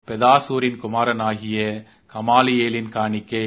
பெதாசூரின் குமாரனாகிய கமாலியேலின் காணிக்கை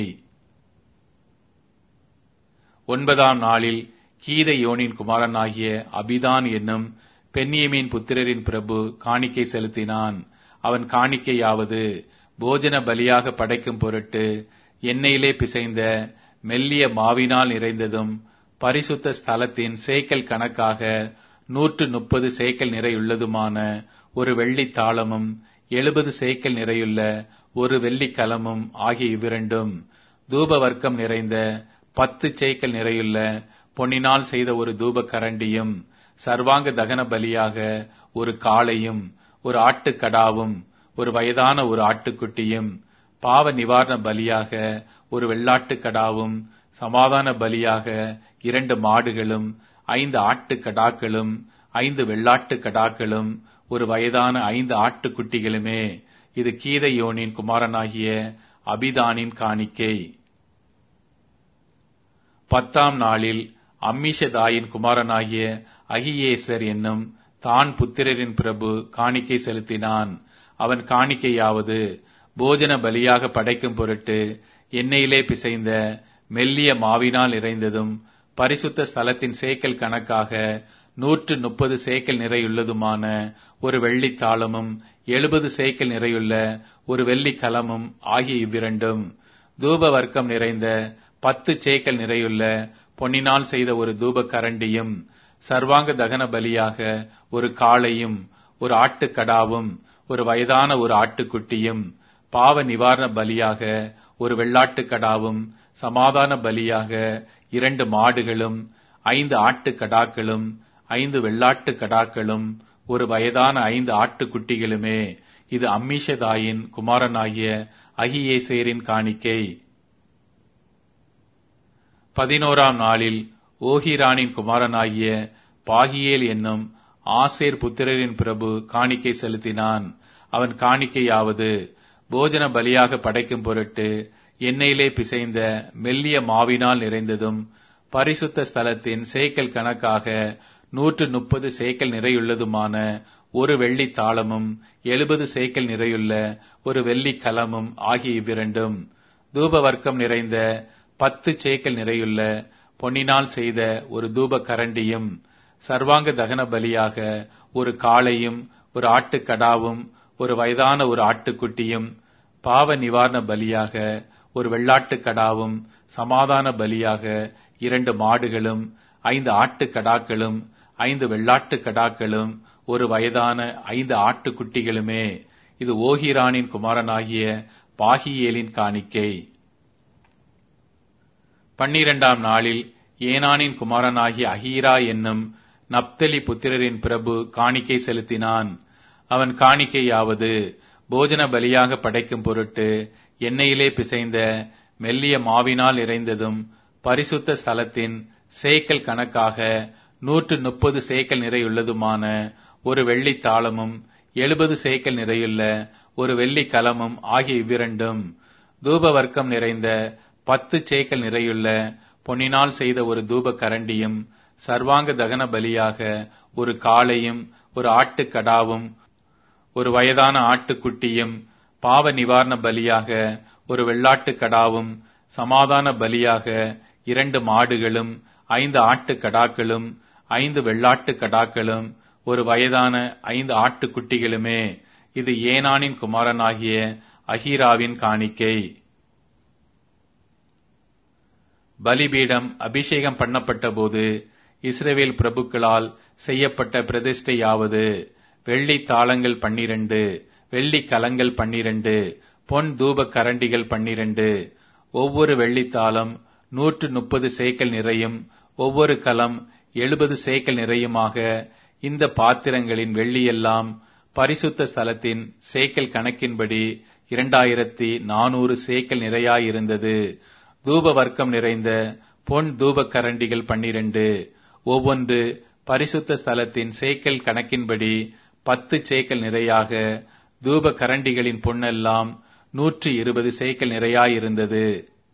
ஒன்பதாம் நாளில் கீதையோனின் குமாரனாகிய அபிதான் என்னும் பென்னியமின் புத்திரரின் பிரபு காணிக்கை செலுத்தினான் அவன் காணிக்கையாவது போஜன பலியாக படைக்கும் பொருட்டு எண்ணெயிலே பிசைந்த மெல்லிய மாவினால் நிறைந்ததும் பரிசுத்த ஸ்தலத்தின் சேக்கல் கணக்காக நூற்று முப்பது சேக்கல் நிறையுள்ளதுமான ஒரு வெள்ளி தாளமும் எழுபது சேக்கல் நிறையுள்ள ஒரு வெள்ளி கலமும் ஆகிய இவ்விரண்டும் தூப வர்க்கம் நிறைந்த பத்து சேக்கல் நிறையுள்ள பொன்னினால் செய்த ஒரு தூப கரண்டியும் சர்வாங்க தகன பலியாக ஒரு காளையும் ஒரு ஆட்டுக்கடாவும் ஒரு வயதான ஒரு ஆட்டுக்குட்டியும் பாவ நிவாரண பலியாக ஒரு வெள்ளாட்டுக்கடாவும் சமாதான பலியாக இரண்டு மாடுகளும் ஐந்து ஆட்டுக்கடாக்களும் ஐந்து வெள்ளாட்டுக்கடாக்களும் ஒரு வயதான ஐந்து ஆட்டுக்குட்டிகளுமே இது கீதையோனின் குமாரனாகிய அபிதானின் காணிக்கை பத்தாம் நாளில் அம்மிஷதாயின் குமாரனாகிய அகியேசர் என்னும் தான் புத்திரரின் பிரபு காணிக்கை செலுத்தினான் அவன் காணிக்கையாவது போஜன பலியாக படைக்கும் பொருட்டு எண்ணெயிலே பிசைந்த மெல்லிய மாவினால் நிறைந்ததும் பரிசுத்த ஸ்தலத்தின் சேக்கல் கணக்காக நூற்று முப்பது சேக்கல் நிறையுள்ளதுமான ஒரு வெள்ளித் தாளமும் எழுபது சேக்கல் நிறையுள்ள ஒரு வெள்ளி கலமும் ஆகிய இவ்விரண்டும் தூப வர்க்கம் நிறைந்த பத்து சேக்கல் நிறையுள்ள பொன்னினால் செய்த ஒரு தூப கரண்டியும் சர்வாங்க தகன பலியாக ஒரு காளையும் ஒரு ஆட்டுக்கடாவும் ஒரு வயதான ஒரு ஆட்டுக்குட்டியும் பாவ நிவாரண பலியாக ஒரு வெள்ளாட்டுக்கடாவும் சமாதான பலியாக இரண்டு மாடுகளும் ஐந்து ஆட்டுக்கடாக்களும் ஐந்து வெள்ளாட்டுக்கடாக்களும் ஒரு வயதான ஐந்து ஆட்டுக்குட்டிகளுமே இது அம்மிஷதாயின் குமாரனாகிய அகியேசேரின் காணிக்கை பதினோராம் நாளில் ஓஹிரானின் குமாரனாகிய பாகியேல் என்னும் ஆசேர் புத்திரரின் பிரபு காணிக்கை செலுத்தினான் அவன் காணிக்கையாவது போஜன பலியாக படைக்கும் பொருட்டு எண்ணெயிலே பிசைந்த மெல்லிய மாவினால் நிறைந்ததும் பரிசுத்த ஸ்தலத்தின் சேக்கல் கணக்காக நூற்று முப்பது சேக்கல் நிறையுள்ளதுமான ஒரு வெள்ளி தாளமும் எழுபது சேக்கல் நிறையுள்ள ஒரு வெள்ளி கலமும் ஆகிய இவ்விரண்டும் தூப வர்க்கம் நிறைந்த பத்து சேக்கல் நிறையுள்ள பொன்னினால் செய்த ஒரு தூப கரண்டியும் சர்வாங்க தகன பலியாக ஒரு காளையும் ஒரு ஆட்டுக்கடாவும் ஒரு வயதான ஒரு ஆட்டுக்குட்டியும் பாவ நிவாரண பலியாக ஒரு வெள்ளாட்டுக்கடாவும் சமாதான பலியாக இரண்டு மாடுகளும் ஐந்து ஆட்டுக்கடாக்களும் ஐந்து வெள்ளாட்டுக்கடாக்களும் ஒரு வயதான ஐந்து ஆட்டுக்குட்டிகளுமே இது ஓஹிரானின் குமாரனாகிய பாகியேலின் காணிக்கை பன்னிரண்டாம் நாளில் ஏனானின் குமாரனாகிய அஹீரா என்னும் நப்தலி புத்திரரின் பிரபு காணிக்கை செலுத்தினான் அவன் காணிக்கையாவது போஜன பலியாக படைக்கும் பொருட்டு எண்ணெயிலே பிசைந்த மெல்லிய மாவினால் இறைந்ததும் பரிசுத்த ஸ்தலத்தின் சேக்கல் கணக்காக நூற்று முப்பது சேக்கல் நிறையுள்ளதுமான ஒரு வெள்ளி தாளமும் எழுபது சேக்கல் நிறையுள்ள ஒரு வெள்ளி கலமும் ஆகிய இவ்விரண்டும் தூப வர்க்கம் நிறைந்த பத்து சேக்கல் நிறையுள்ள பொன்னினால் செய்த ஒரு தூப கரண்டியும் சர்வாங்க தகன பலியாக ஒரு காளையும் ஒரு ஆட்டுக்கடாவும் ஒரு வயதான ஆட்டுக்குட்டியும் பாவ நிவாரண பலியாக ஒரு வெள்ளாட்டுக்கடாவும் சமாதான பலியாக இரண்டு மாடுகளும் ஐந்து ஆட்டுக்கடாக்களும் ஐந்து வெள்ளாட்டுக்கடாக்களும் ஒரு வயதான ஐந்து ஆட்டுக்குட்டிகளுமே இது ஏனானின் குமாரனாகிய அஹீராவின் காணிக்கை பலிபீடம் அபிஷேகம் பண்ணப்பட்ட போது இஸ்ரவேல் பிரபுக்களால் செய்யப்பட்ட பிரதிஷ்டையாவது வெள்ளி தாளங்கள் பன்னிரண்டு வெள்ளி கலங்கள் பன்னிரண்டு பொன் தூப கரண்டிகள் பன்னிரண்டு ஒவ்வொரு வெள்ளித்தாளம் நூற்று முப்பது சேக்கல் நிறையும் ஒவ்வொரு கலம் எழுபது சேக்கல் நிறையுமாக இந்த பாத்திரங்களின் வெள்ளியெல்லாம் பரிசுத்த ஸ்தலத்தின் சேக்கல் கணக்கின்படி இரண்டாயிரத்தி நானூறு சேக்கல் நிறையாயிருந்தது தூப வர்க்கம் நிறைந்த பொன் தூப கரண்டிகள் பன்னிரண்டு ஒவ்வொன்று பரிசுத்த ஸ்தலத்தின் சேக்கல் கணக்கின்படி பத்து சேக்கல் நிறையாக தூப கரண்டிகளின் பொன்னெல்லாம் நூற்றி இருபது சேக்கல் நிறையாயிருந்தது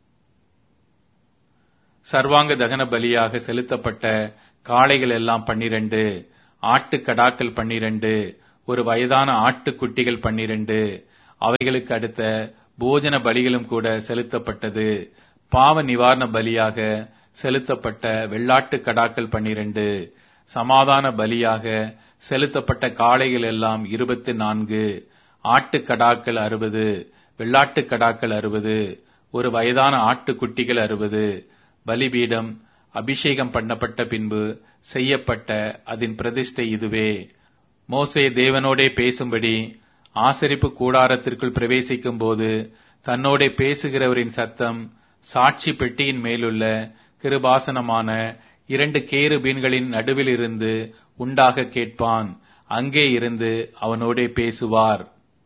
சர்வாங்க தகன பலியாக செலுத்தப்பட்ட காளைகள் எல்லாம் பன்னிரண்டு ஆட்டுக்கடாக்கள் பன்னிரண்டு ஒரு வயதான ஆட்டுக்குட்டிகள் பன்னிரண்டு அவைகளுக்கு அடுத்த போஜன பலிகளும் கூட செலுத்தப்பட்டது பாவ நிவாரண பலியாக செலுத்தப்பட்ட வெள்ளாட்டு கடாக்கள் பன்னிரண்டு சமாதான பலியாக செலுத்தப்பட்ட காளைகள் எல்லாம் இருபத்தி நான்கு ஆட்டுக்கடாக்கள் அறுபது வெள்ளாட்டு கடாக்கள் அறுபது ஒரு வயதான ஆட்டுக்குட்டிகள் அறுபது பலிபீடம் அபிஷேகம் பண்ணப்பட்ட பின்பு செய்யப்பட்ட அதன் பிரதிஷ்டை இதுவே மோசே தேவனோடே பேசும்படி ஆசரிப்பு கூடாரத்திற்குள் பிரவேசிக்கும் போது தன்னோடே பேசுகிறவரின் சத்தம் சாட்சி பெட்டியின் மேலுள்ள கிருபாசனமான இரண்டு கேருபீன்களின் நடுவில் இருந்து உண்டாக கேட்பான் அங்கே இருந்து அவனோடே பேசுவார்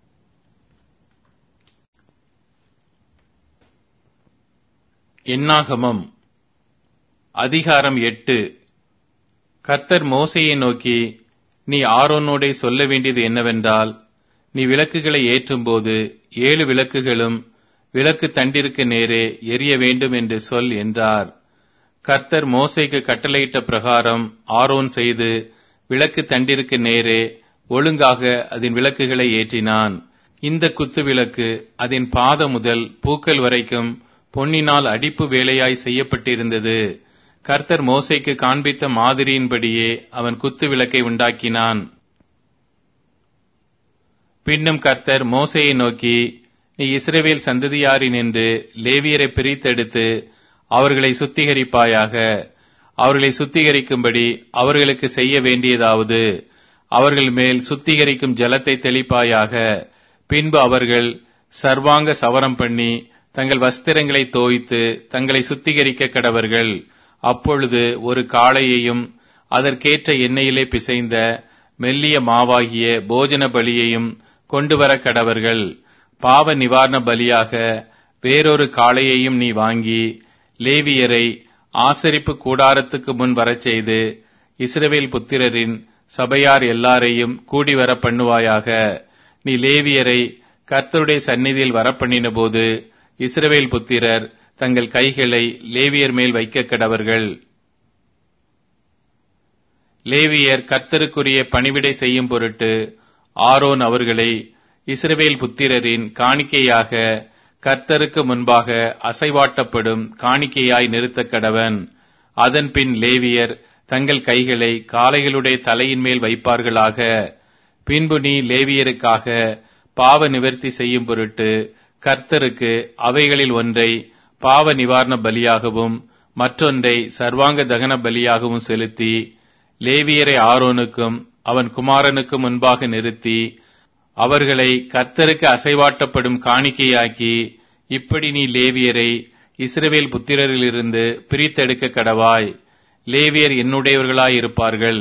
எண்ணாகமம் அதிகாரம் எட்டு கர்த்தர் மோசையை நோக்கி நீ ஆரோனோடே சொல்ல வேண்டியது என்னவென்றால் நீ விளக்குகளை ஏற்றும்போது ஏழு விளக்குகளும் விளக்கு தண்டிற்கு நேரே எரிய வேண்டும் என்று சொல் என்றார் கர்த்தர் மோசைக்கு கட்டளையிட்ட பிரகாரம் ஆரோன் செய்து விளக்கு தண்டிற்கு நேரே ஒழுங்காக அதன் விளக்குகளை ஏற்றினான் இந்த குத்து விளக்கு அதன் பாத முதல் பூக்கள் வரைக்கும் பொன்னினால் அடிப்பு வேலையாய் செய்யப்பட்டிருந்தது கர்த்தர் மோசைக்கு காண்பித்த மாதிரியின்படியே அவன் குத்து விளக்கை உண்டாக்கினான் பின்னும் கர்த்தர் மோசையை நோக்கி நீ இஸ்ரவேல் சந்ததியாரின் என்று லேவியரை பிரித்தெடுத்து அவர்களை சுத்திகரிப்பாயாக அவர்களை சுத்திகரிக்கும்படி அவர்களுக்கு செய்ய வேண்டியதாவது அவர்கள் மேல் சுத்திகரிக்கும் ஜலத்தை தெளிப்பாயாக பின்பு அவர்கள் சர்வாங்க சவரம் பண்ணி தங்கள் வஸ்திரங்களை தோய்த்து தங்களை சுத்திகரிக்க கடவர்கள் அப்பொழுது ஒரு காளையையும் அதற்கேற்ற எண்ணெயிலே பிசைந்த மெல்லிய மாவாகிய போஜன பலியையும் கொண்டு வர கடவர்கள் பாவ நிவாரண பலியாக வேறொரு காளையையும் நீ வாங்கி லேவியரை ஆசரிப்பு கூடாரத்துக்கு முன் வரச் செய்து இஸ்ரவேல் புத்திரரின் சபையார் எல்லாரையும் கூடி வர பண்ணுவாயாக நீ லேவியரை கர்த்தருடைய சந்நிதியில் வரப்பண்ணின போது இஸ்ரவேல் புத்திரர் தங்கள் கைகளை லேவியர் மேல் வைக்க கடவர்கள் லேவியர் கர்த்தருக்குரிய பணிவிடை செய்யும் பொருட்டு ஆரோன் அவர்களை இஸ்ரவேல் புத்திரரின் காணிக்கையாக கர்த்தருக்கு முன்பாக அசைவாட்டப்படும் காணிக்கையாய் நிறுத்த கடவன் அதன் பின் லேவியர் தங்கள் கைகளை காளைகளுடைய தலையின் மேல் வைப்பார்களாக பின்பு நீ லேவியருக்காக பாவ நிவர்த்தி செய்யும் பொருட்டு கர்த்தருக்கு அவைகளில் ஒன்றை பாவ நிவாரண பலியாகவும் மற்றொன்றை சர்வாங்க தகன பலியாகவும் செலுத்தி லேவியரை ஆரோனுக்கும் அவன் குமாரனுக்கும் முன்பாக நிறுத்தி அவர்களை கர்த்தருக்கு அசைவாட்டப்படும் காணிக்கையாக்கி இப்படி நீ லேவியரை இஸ்ரவேல் புத்திரரிலிருந்து பிரித்தெடுக்க கடவாய் லேவியர் என்னுடையவர்களாயிருப்பார்கள்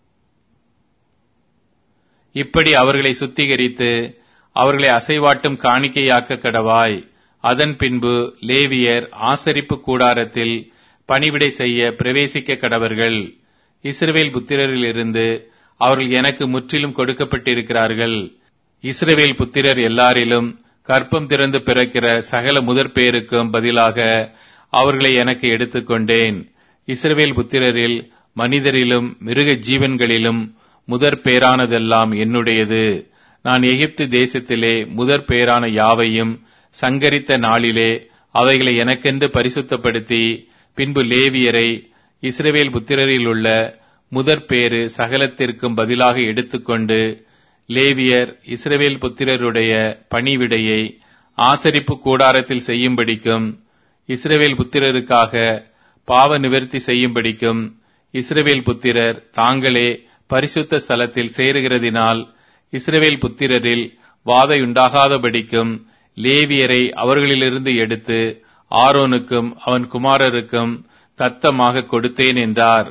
இப்படி அவர்களை சுத்திகரித்து அவர்களை அசைவாட்டும் காணிக்கையாக்க கடவாய் அதன் பின்பு லேவியர் ஆசரிப்பு கூடாரத்தில் பணிவிடை செய்ய பிரவேசிக்க கடவர்கள் இஸ்ரவேல் புத்திரரிலிருந்து அவர்கள் எனக்கு முற்றிலும் கொடுக்கப்பட்டிருக்கிறார்கள் இஸ்ரவேல் புத்திரர் எல்லாரிலும் கற்பம் திறந்து பிறக்கிற சகல முதற் பேருக்கும் பதிலாக அவர்களை எனக்கு எடுத்துக்கொண்டேன் இஸ்ரவேல் புத்திரரில் மனிதரிலும் மிருக ஜீவன்களிலும் முதற் பேரானதெல்லாம் என்னுடையது நான் எகிப்து தேசத்திலே முதற் பேரான யாவையும் சங்கரித்த நாளிலே அவைகளை எனக்கென்று பரிசுத்தப்படுத்தி பின்பு லேவியரை இஸ்ரவேல் புத்திரரில் உள்ள முதற் பேறு சகலத்திற்கும் பதிலாக எடுத்துக்கொண்டு லேவியர் இஸ்ரவேல் புத்திரருடைய பணிவிடையை ஆசரிப்பு கூடாரத்தில் செய்யும்படிக்கும் இஸ்ரவேல் புத்திரருக்காக பாவ நிவர்த்தி செய்யும்படிக்கும் இஸ்ரவேல் புத்திரர் தாங்களே பரிசுத்த ஸ்தலத்தில் சேருகிறதினால் இஸ்ரவேல் புத்திரரில் வாதையுண்டாகாதபடிக்கும் லேவியரை அவர்களிலிருந்து எடுத்து ஆரோனுக்கும் அவன் குமாரருக்கும் தத்தமாக கொடுத்தேன் என்றார்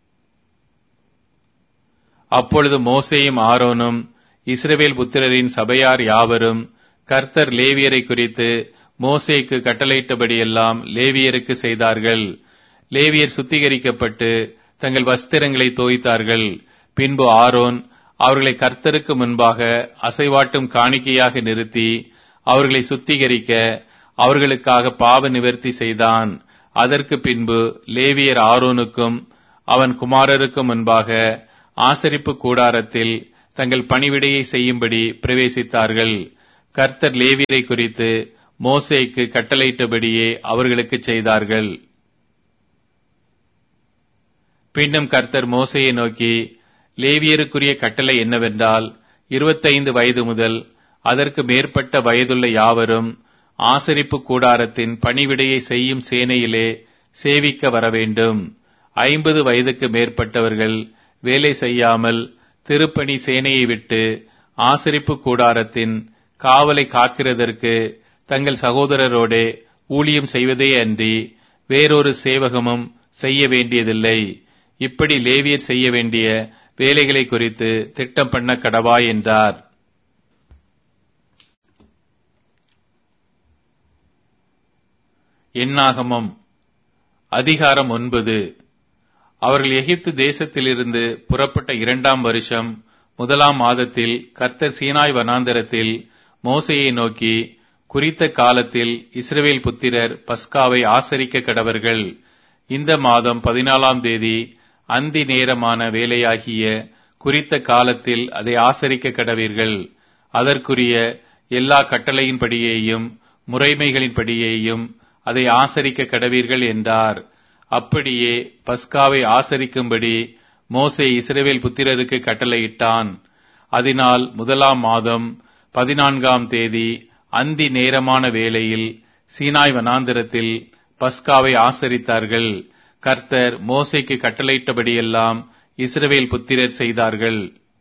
அப்பொழுது மோசேயும் ஆரோனும் இஸ்ரவேல் புத்திரரின் சபையார் யாவரும் கர்த்தர் லேவியரை குறித்து மோசேக்கு கட்டளையிட்டபடியெல்லாம் லேவியருக்கு செய்தார்கள் லேவியர் சுத்திகரிக்கப்பட்டு தங்கள் வஸ்திரங்களை தோய்த்தார்கள் பின்பு ஆரோன் அவர்களை கர்த்தருக்கு முன்பாக அசைவாட்டும் காணிக்கையாக நிறுத்தி அவர்களை சுத்திகரிக்க அவர்களுக்காக பாவ நிவர்த்தி செய்தான் அதற்கு பின்பு லேவியர் ஆரோனுக்கும் அவன் குமாரருக்கும் முன்பாக ஆசரிப்பு கூடாரத்தில் தங்கள் பணிவிடையை செய்யும்படி பிரவேசித்தார்கள் கர்த்தர் லேவியரை குறித்து மோசேக்கு கட்டளையிட்டபடியே அவர்களுக்கு செய்தார்கள் பின்னும் கர்த்தர் மோசையை நோக்கி லேவியருக்குரிய கட்டளை என்னவென்றால் இருபத்தைந்து வயது முதல் அதற்கு மேற்பட்ட வயதுள்ள யாவரும் ஆசரிப்பு கூடாரத்தின் பணிவிடையை செய்யும் சேனையிலே சேவிக்க வரவேண்டும் ஐம்பது வயதுக்கு மேற்பட்டவர்கள் வேலை செய்யாமல் திருப்பணி சேனையை விட்டு ஆசரிப்பு கூடாரத்தின் காவலை காக்கிறதற்கு தங்கள் சகோதரரோடே ஊழியம் செய்வதே அன்றி வேறொரு சேவகமும் செய்ய வேண்டியதில்லை இப்படி லேவியர் செய்ய வேண்டிய வேலைகளை குறித்து திட்டம் பண்ண கடவாய் என்றார் எண்ணாகமம் அதிகாரம் ஒன்பது அவர்கள் எகிப்து தேசத்திலிருந்து புறப்பட்ட இரண்டாம் வருஷம் முதலாம் மாதத்தில் கர்த்தர் சீனாய் வனாந்தரத்தில் மோசையை நோக்கி குறித்த காலத்தில் இஸ்ரவேல் புத்திரர் பஸ்காவை ஆசரிக்க கடவர்கள் இந்த மாதம் பதினாலாம் தேதி அந்தி நேரமான வேலையாகிய குறித்த காலத்தில் அதை ஆசரிக்க கடவீர்கள் அதற்குரிய எல்லா கட்டளையின்படியேயும் முறைமைகளின்படியேயும் அதை ஆசரிக்க கடவீர்கள் என்றார் அப்படியே பஸ்காவை ஆசரிக்கும்படி மோசே இஸ்ரவேல் புத்திரருக்கு கட்டளையிட்டான் அதனால் முதலாம் மாதம் பதினான்காம் தேதி அந்தி நேரமான வேளையில் சீனாய் வனாந்திரத்தில் பஸ்காவை ஆசரித்தார்கள் கர்த்தர் மோசைக்கு கட்டளையிட்டபடியெல்லாம் இஸ்ரவேல் புத்திரர் செய்தார்கள்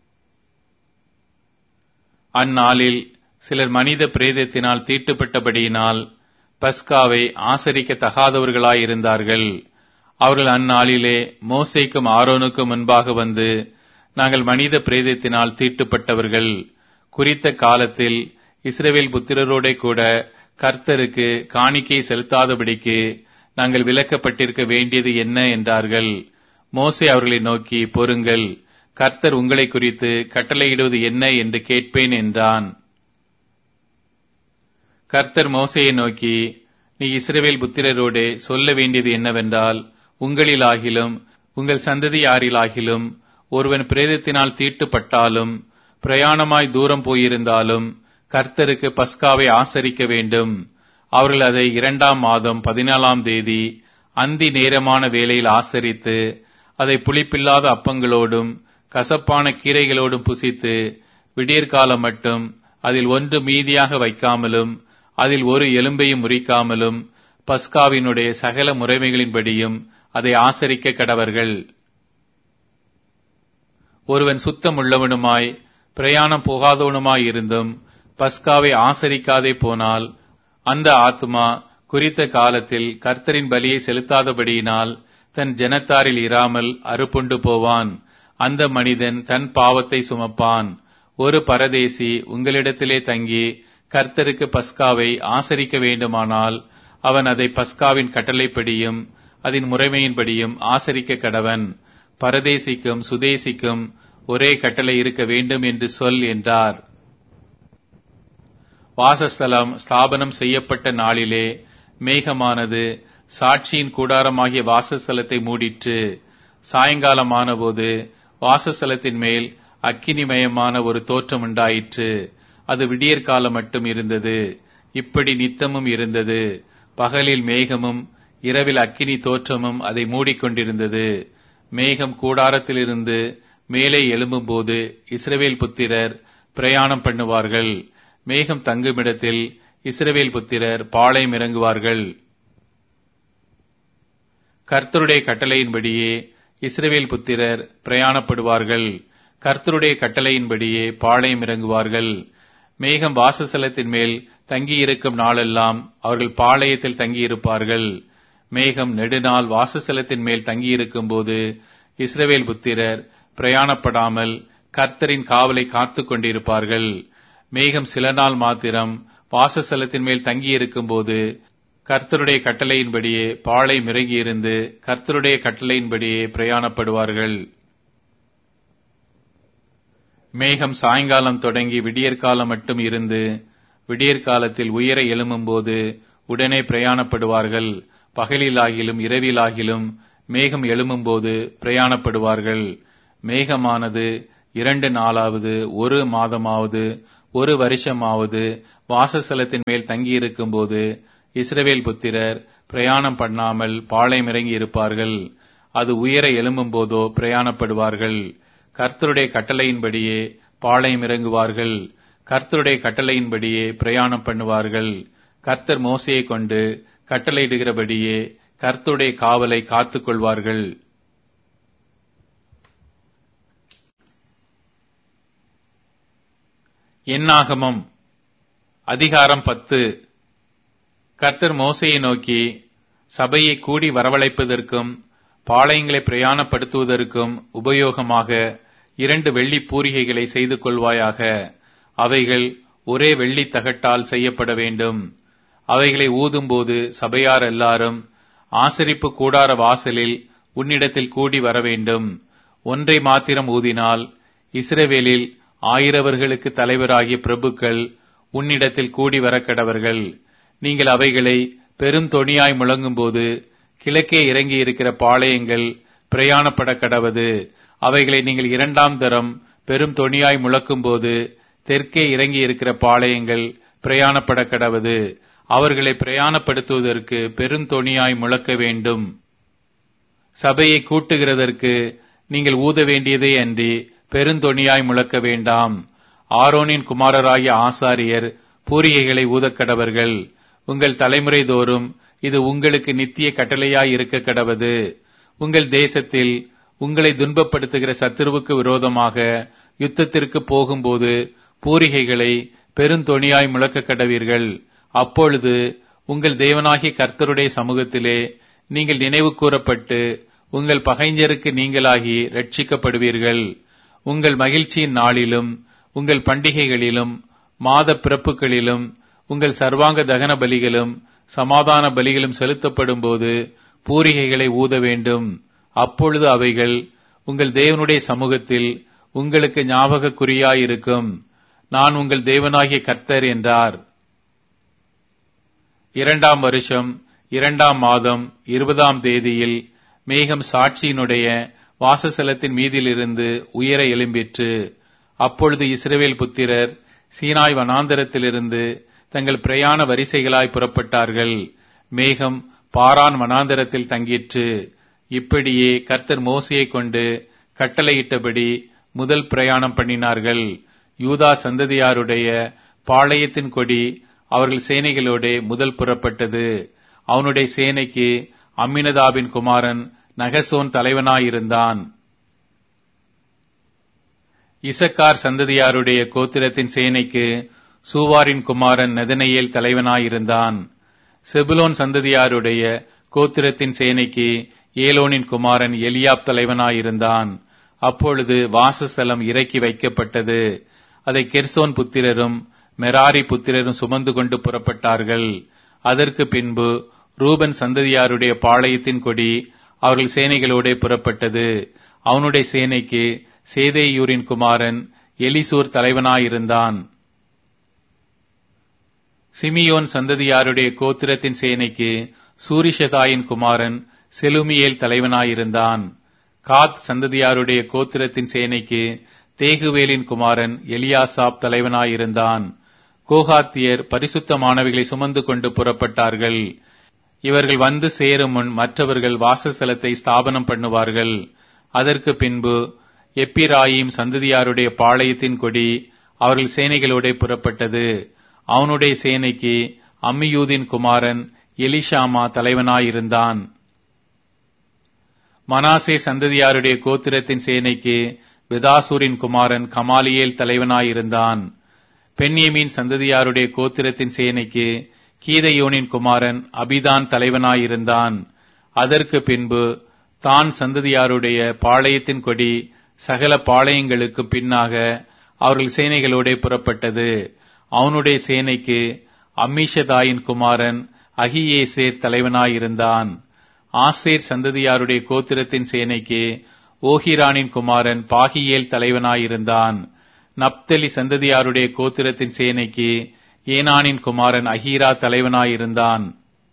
அந்நாளில் சிலர் மனித பிரேதத்தினால் தீட்டுப்பட்டபடியினால் பஸ்காவை ஆசரிக்க தகாதவர்களாயிருந்தார்கள் அவர்கள் அந்நாளிலே மோசைக்கும் ஆரோனுக்கும் முன்பாக வந்து நாங்கள் மனித பிரேதத்தினால் தீட்டுப்பட்டவர்கள் குறித்த காலத்தில் இஸ்ரவேல் புத்திரரோட கூட கர்த்தருக்கு காணிக்கை செலுத்தாதபடிக்கு நாங்கள் விலக்கப்பட்டிருக்க வேண்டியது என்ன என்றார்கள் மோசே அவர்களை நோக்கி பொறுங்கள் கர்த்தர் உங்களை குறித்து கட்டளையிடுவது என்ன என்று கேட்பேன் என்றான் கர்த்தர் மோசையை நோக்கி நீ இஸ்ரவேல் புத்திரரோடே சொல்ல வேண்டியது என்னவென்றால் உங்களிலாகிலும் உங்கள் சந்ததியாரிலாகிலும் ஒருவன் பிரேதத்தினால் தீட்டுப்பட்டாலும் பிரயாணமாய் தூரம் போயிருந்தாலும் கர்த்தருக்கு பஸ்காவை ஆசரிக்க வேண்டும் அவர்கள் அதை இரண்டாம் மாதம் பதினாலாம் தேதி அந்தி நேரமான வேளையில் ஆசரித்து அதை புளிப்பில்லாத அப்பங்களோடும் கசப்பான கீரைகளோடும் புசித்து விடியற்காலம் மட்டும் அதில் ஒன்று மீதியாக வைக்காமலும் அதில் ஒரு எலும்பையும் முறிக்காமலும் பஸ்காவினுடைய சகல முறைமைகளின்படியும் அதை ஆசரிக்க கடவர்கள் ஒருவன் சுத்தமுள்ளவனுமாய் பிரயாணம் போகாதவனுமாய் இருந்தும் பஸ்காவை ஆசரிக்காதே போனால் அந்த ஆத்மா குறித்த காலத்தில் கர்த்தரின் பலியை செலுத்தாதபடியினால் தன் ஜனத்தாரில் இராமல் அறுப்புண்டு போவான் அந்த மனிதன் தன் பாவத்தை சுமப்பான் ஒரு பரதேசி உங்களிடத்திலே தங்கி கர்த்தருக்கு பஸ்காவை ஆசரிக்க வேண்டுமானால் அவன் அதை பஸ்காவின் கட்டளைப்படியும் அதன் முறைமையின்படியும் ஆசரிக்க கடவன் பரதேசிக்கும் சுதேசிக்கும் ஒரே கட்டளை இருக்க வேண்டும் என்று சொல் என்றார் வாசஸ்தலம் ஸ்தாபனம் செய்யப்பட்ட நாளிலே மேகமானது சாட்சியின் கூடாரமாகிய வாசஸ்தலத்தை மூடிற்று சாயங்காலமானபோது வாசஸ்தலத்தின் மேல் அக்கினிமயமான ஒரு தோற்றம் உண்டாயிற்று அது விடியற்காலம் மட்டும் இருந்தது இப்படி நித்தமும் இருந்தது பகலில் மேகமும் இரவில் அக்கினி தோற்றமும் அதை மூடிக்கொண்டிருந்தது மேகம் கூடாரத்திலிருந்து மேலே எழும்பும்போது இஸ்ரவேல் புத்திரர் பிரயாணம் பண்ணுவார்கள் மேகம் தங்குமிடத்தில் இஸ்ரவேல் புத்திரர் பாளையம் இறங்குவார்கள் கர்த்தருடைய கட்டளையின்படியே இஸ்ரவேல் புத்திரர் பிரயாணப்படுவார்கள் கர்த்தருடைய கட்டளையின்படியே பாளையம் இறங்குவார்கள் மேகம் வாசஸ்தலத்தின் மேல் தங்கியிருக்கும் நாளெல்லாம் அவர்கள் பாளையத்தில் தங்கியிருப்பார்கள் மேகம் நெடுநாள் வாசஸ்தலத்தின் மேல் தங்கியிருக்கும் போது இஸ்ரவேல் புத்திரர் பிரயாணப்படாமல் கர்த்தரின் காவலை காத்துக் கொண்டிருப்பார்கள் மேகம் சில நாள் மாத்திரம் வாசஸ்தலத்தின் மேல் தங்கியிருக்கும் போது கர்த்தருடைய கட்டளையின்படியே பாளை மிறங்கியிருந்து கர்த்தருடைய கட்டளையின்படியே பிரயாணப்படுவார்கள் மேகம் சாயங்காலம் தொடங்கி விடியற்காலம் மட்டும் இருந்து விடியற்காலத்தில் உயர எழும்பும்போது உடனே பிரயாணப்படுவார்கள் பகலிலாகிலும் இரவிலாகிலும் மேகம் எழும்பும்போது பிரயாணப்படுவார்கள் மேகமானது இரண்டு நாளாவது ஒரு மாதமாவது ஒரு வருஷமாவது வாசஸ்தலத்தின் மேல் தங்கியிருக்கும் போது இஸ்ரவேல் புத்திரர் பிரயாணம் பண்ணாமல் பாளையம் இறங்கி இருப்பார்கள் அது உயர எழும்பும் போதோ பிரயாணப்படுவார்கள் கர்த்தருடைய கட்டளையின்படியே பாளையம் இறங்குவார்கள் கர்த்தருடைய கட்டளையின்படியே பிரயாணம் பண்ணுவார்கள் கர்த்தர் மோசையை கொண்டு கட்டளையிடுகிறபடியே கர்த்தருடைய காவலை காத்துக் கொள்வார்கள் எண்ணாகமம் அதிகாரம் பத்து கர்த்தர் மோசையை நோக்கி சபையை கூடி வரவழைப்பதற்கும் பாளையங்களை பிரயாணப்படுத்துவதற்கும் உபயோகமாக இரண்டு வெள்ளி பூரிகைகளை செய்து கொள்வாயாக அவைகள் ஒரே வெள்ளி தகட்டால் செய்யப்பட வேண்டும் அவைகளை ஊதும்போது சபையார் எல்லாரும் ஆசரிப்பு கூடார வாசலில் உன்னிடத்தில் கூடி வர வேண்டும் ஒன்றை மாத்திரம் ஊதினால் இஸ்ரவேலில் ஆயிரவர்களுக்கு தலைவராகிய பிரபுக்கள் உன்னிடத்தில் கூடி வரக்கடவர்கள் நீங்கள் அவைகளை பெரும் தொனியாய் முழங்கும்போது கிழக்கே இறங்கி இருக்கிற பாளையங்கள் பிரயாணப்பட கடவது அவைகளை நீங்கள் இரண்டாம் தரம் பெரும் தொனியாய் முழக்கும்போது தெற்கே இறங்கி இருக்கிற பாளையங்கள் பிரயாணப்பட கடவது அவர்களை பிரயாணப்படுத்துவதற்கு பெருந்தொணியாய் முழக்க வேண்டும் சபையை கூட்டுகிறதற்கு நீங்கள் ஊத வேண்டியதே அன்றி பெருந்தொணியாய் முழக்க வேண்டாம் ஆரோனின் குமாரராகிய ஆசாரியர் பூரிகைகளை ஊதக்கடவர்கள் உங்கள் தலைமுறை தோறும் இது உங்களுக்கு நித்திய கட்டளையாய் இருக்க கடவது உங்கள் தேசத்தில் உங்களை துன்பப்படுத்துகிற சத்துருவுக்கு விரோதமாக யுத்தத்திற்கு போகும்போது பூரிகைகளை பெருந்தொணியாய் முழக்க கடவீர்கள் அப்பொழுது உங்கள் தேவனாகிய கர்த்தருடைய சமூகத்திலே நீங்கள் நினைவு கூறப்பட்டு உங்கள் பகைஞருக்கு நீங்களாகி ரட்சிக்கப்படுவீர்கள் உங்கள் மகிழ்ச்சியின் நாளிலும் உங்கள் பண்டிகைகளிலும் மாத பிறப்புகளிலும் உங்கள் சர்வாங்க தகன பலிகளும் சமாதான பலிகளும் செலுத்தப்படும் போது பூரிகைகளை ஊத வேண்டும் அப்பொழுது அவைகள் உங்கள் தேவனுடைய சமூகத்தில் உங்களுக்கு ஞாபக குறியாயிருக்கும் நான் உங்கள் தேவனாகிய கர்த்தர் என்றார் இரண்டாம் வருஷம் இரண்டாம் மாதம் இருபதாம் தேதியில் மேகம் சாட்சியினுடைய வாசஸ்தலத்தின் மீதிலிருந்து உயர எழும்பிற்று அப்பொழுது இஸ்ரவேல் புத்திரர் சீனாய் வனாந்தரத்திலிருந்து தங்கள் பிரயாண வரிசைகளாய் புறப்பட்டார்கள் மேகம் பாரான் வனாந்தரத்தில் தங்கிற்று இப்படியே கர்த்தர் மோசையை கொண்டு கட்டளையிட்டபடி முதல் பிரயாணம் பண்ணினார்கள் யூதா சந்ததியாருடைய பாளையத்தின் கொடி அவர்கள் சேனைகளோட முதல் புறப்பட்டது அவனுடைய சேனைக்கு அம்மினதாபின் குமாரன் நகசோன் தலைவனாயிருந்தான் இசக்கார் சந்ததியாருடைய கோத்திரத்தின் சேனைக்கு சூவாரின் குமாரன் நெதனையேல் தலைவனாயிருந்தான் செபுலோன் சந்ததியாருடைய கோத்திரத்தின் சேனைக்கு ஏலோனின் குமாரன் எலியாப் தலைவனாயிருந்தான் அப்பொழுது வாசஸ்தலம் இறக்கி வைக்கப்பட்டது அதை கெர்சோன் புத்திரரும் மெராரி புத்திரரும் சுமந்து கொண்டு புறப்பட்டார்கள் அதற்கு பின்பு ரூபன் சந்ததியாருடைய பாளையத்தின் கொடி அவர்கள் சேனைகளோட புறப்பட்டது அவனுடைய சேனைக்கு சேதேயூரின் குமாரன் எலிசூர் தலைவனாயிருந்தான் சிமியோன் சந்ததியாருடைய கோத்திரத்தின் சேனைக்கு சூரிஷதாயின் குமாரன் செலுமியேல் தலைவனாயிருந்தான் காத் சந்ததியாருடைய கோத்திரத்தின் சேனைக்கு தேகுவேலின் குமாரன் எலியாசாப் தலைவனாயிருந்தான் கோகாத்தியர் பரிசுத்தமானவைகளை சுமந்து கொண்டு புறப்பட்டார்கள் இவர்கள் வந்து சேரும் முன் மற்றவர்கள் வாசஸ்தலத்தை ஸ்தாபனம் பண்ணுவார்கள் அதற்கு பின்பு எப்பிராயிம் சந்ததியாருடைய பாளையத்தின் கொடி அவர்கள் சேனைகளோட புறப்பட்டது அவனுடைய சேனைக்கு அம்மியூதின் குமாரன் எலிஷாமா தலைவனாயிருந்தான் மனாசே சந்ததியாருடைய கோத்திரத்தின் சேனைக்கு பெதாசூரின் குமாரன் கமாலியேல் தலைவனாயிருந்தான் பென்யமீன் சந்ததியாருடைய கோத்திரத்தின் சேனைக்கு கீதையோனின் குமாரன் அபிதான் தலைவனாயிருந்தான் அதற்கு பின்பு தான் சந்ததியாருடைய பாளையத்தின் கொடி சகல பாளையங்களுக்கு பின்னாக அவர்கள் சேனைகளோட புறப்பட்டது அவனுடைய சேனைக்கு அம்மிஷதாயின் குமாரன் அகியேசேர் தலைவனாயிருந்தான் ஆசேர் சந்ததியாருடைய கோத்திரத்தின் சேனைக்கு ஓஹிரானின் குமாரன் பாகியேல் தலைவனாயிருந்தான் நப்தலி சந்ததியாருடைய கோத்திரத்தின் சேனைக்கு ஏனானின் குமாரன் அஹீரா தலைவனாயிருந்தான்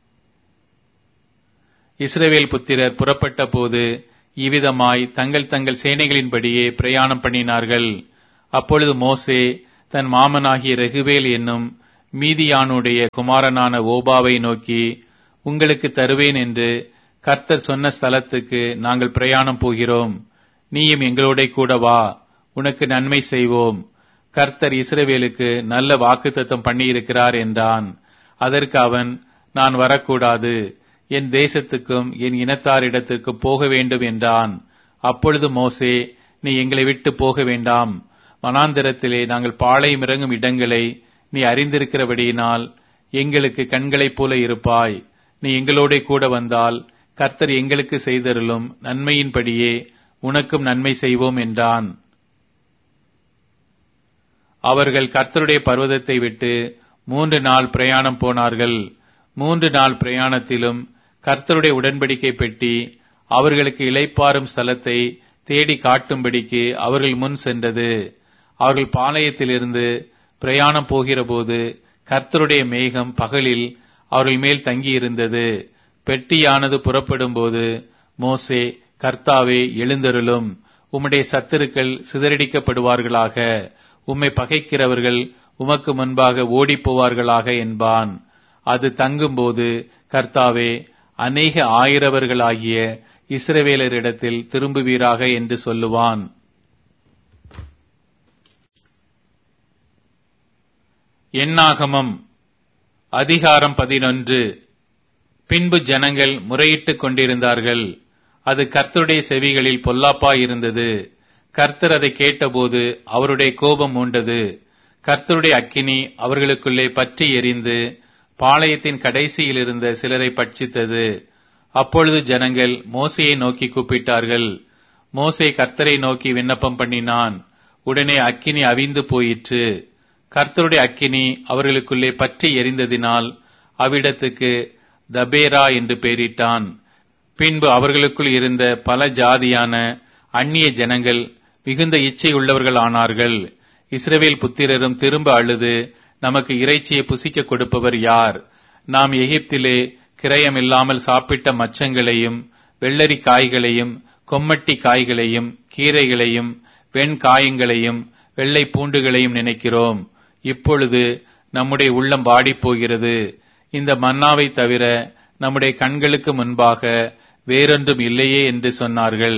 இஸ்ரவேல் புத்திரர் புறப்பட்ட போது இவ்விதமாய் தங்கள் தங்கள் சேனைகளின்படியே பிரயாணம் பண்ணினார்கள் அப்பொழுது மோசே தன் மாமனாகிய ரெகுவேல் என்னும் மீதியானுடைய குமாரனான ஓபாவை நோக்கி உங்களுக்கு தருவேன் என்று கர்த்தர் சொன்ன ஸ்தலத்துக்கு நாங்கள் பிரயாணம் போகிறோம் நீயும் எங்களோட கூட வா உனக்கு நன்மை செய்வோம் கர்த்தர் இஸ்ரவேலுக்கு நல்ல வாக்குத்தத்தம் பண்ணியிருக்கிறார் என்றான் அதற்கு அவன் நான் வரக்கூடாது என் தேசத்துக்கும் என் இனத்தாரிடத்திற்கும் போக வேண்டும் என்றான் அப்பொழுது மோசே நீ எங்களை விட்டு போக வேண்டாம் வனாந்திரத்திலே நாங்கள் பாளையம் இறங்கும் இடங்களை நீ அறிந்திருக்கிறபடியினால் எங்களுக்கு கண்களைப் போல இருப்பாய் நீ எங்களோட கூட வந்தால் கர்த்தர் எங்களுக்கு செய்தருளும் நன்மையின்படியே உனக்கும் நன்மை செய்வோம் என்றான் அவர்கள் கர்த்தருடைய பர்வதத்தை விட்டு மூன்று நாள் பிரயாணம் போனார்கள் மூன்று நாள் பிரயாணத்திலும் கர்த்தருடைய உடன்படிக்கை பெட்டி அவர்களுக்கு இளைப்பாறும் ஸ்தலத்தை தேடி காட்டும்படிக்கு அவர்கள் முன் சென்றது அவர்கள் பாளையத்திலிருந்து பிரயாணம் போகிறபோது கர்த்தருடைய மேகம் பகலில் அவர்கள் மேல் தங்கியிருந்தது பெட்டியானது புறப்படும்போது மோசே கர்த்தாவே எழுந்தருளும் உம்முடைய சத்துருக்கள் சிதறடிக்கப்படுவார்களாக உம்மை பகைக்கிறவர்கள் உமக்கு முன்பாக ஓடிப் போவார்களாக என்பான் அது தங்கும்போது கர்த்தாவே அநேக ஆயிரவர்களாகிய இஸ்ரவேலரிடத்தில் திரும்புவீராக என்று சொல்லுவான் எண்ணாகமம் அதிகாரம் பதினொன்று பின்பு ஜனங்கள் முறையிட்டுக் கொண்டிருந்தார்கள் அது கர்த்தருடைய செவிகளில் பொல்லாப்பாயிருந்தது கர்த்தர் அதை கேட்டபோது அவருடைய கோபம் மூண்டது கர்த்தருடைய அக்கினி அவர்களுக்குள்ளே பற்றி எரிந்து பாளையத்தின் கடைசியில் இருந்த சிலரை பட்சித்தது அப்பொழுது ஜனங்கள் மோசையை நோக்கி கூப்பிட்டார்கள் மோசே கர்த்தரை நோக்கி விண்ணப்பம் பண்ணினான் உடனே அக்கினி அவிந்து போயிற்று கர்த்தருடைய அக்கினி அவர்களுக்குள்ளே பற்றி எரிந்ததினால் அவ்விடத்துக்கு தபேரா என்று பெயரிட்டான் பின்பு அவர்களுக்குள் இருந்த பல ஜாதியான அந்நிய ஜனங்கள் மிகுந்த இச்சை உள்ளவர்கள் ஆனார்கள் இஸ்ரவேல் புத்திரரும் திரும்ப அழுது நமக்கு இறைச்சியை புசிக்க கொடுப்பவர் யார் நாம் எகிப்திலே கிரயமில்லாமல் சாப்பிட்ட மச்சங்களையும் வெள்ளரி காய்களையும் கொம்மட்டி காய்களையும் கீரைகளையும் வெண்காயங்களையும் வெள்ளை பூண்டுகளையும் நினைக்கிறோம் இப்பொழுது நம்முடைய உள்ளம் வாடிப் போகிறது இந்த மன்னாவை தவிர நம்முடைய கண்களுக்கு முன்பாக வேறொன்றும் இல்லையே என்று சொன்னார்கள்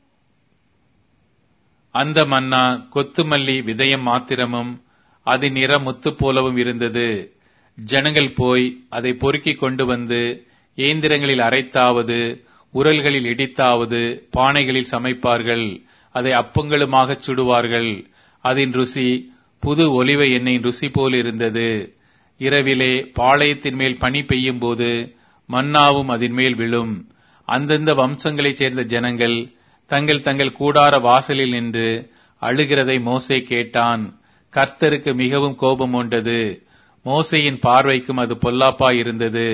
அந்த மன்னா கொத்துமல்லி விதயம் மாத்திரமும் அதன் நிற முத்து போலவும் இருந்தது ஜனங்கள் போய் அதை பொறுக்கிக் கொண்டு வந்து ஏந்திரங்களில் அரைத்தாவது உரல்களில் இடித்தாவது பானைகளில் சமைப்பார்கள் அதை அப்பங்களுமாகச் சுடுவார்கள் அதன் ருசி புது ஒலிவ எண்ணெயின் ருசி போல் இருந்தது இரவிலே பாளையத்தின் மேல் பனி பெய்யும் போது மன்னாவும் அதன் மேல் விழும் அந்தந்த வம்சங்களைச் சேர்ந்த ஜனங்கள் தங்கள் தங்கள் கூடார வாசலில் நின்று அழுகிறதை மோசே கேட்டான் கர்த்தருக்கு மிகவும் கோபம் உண்டது மோசையின் பார்வைக்கும் அது பொல்லாப்பாயிருந்தது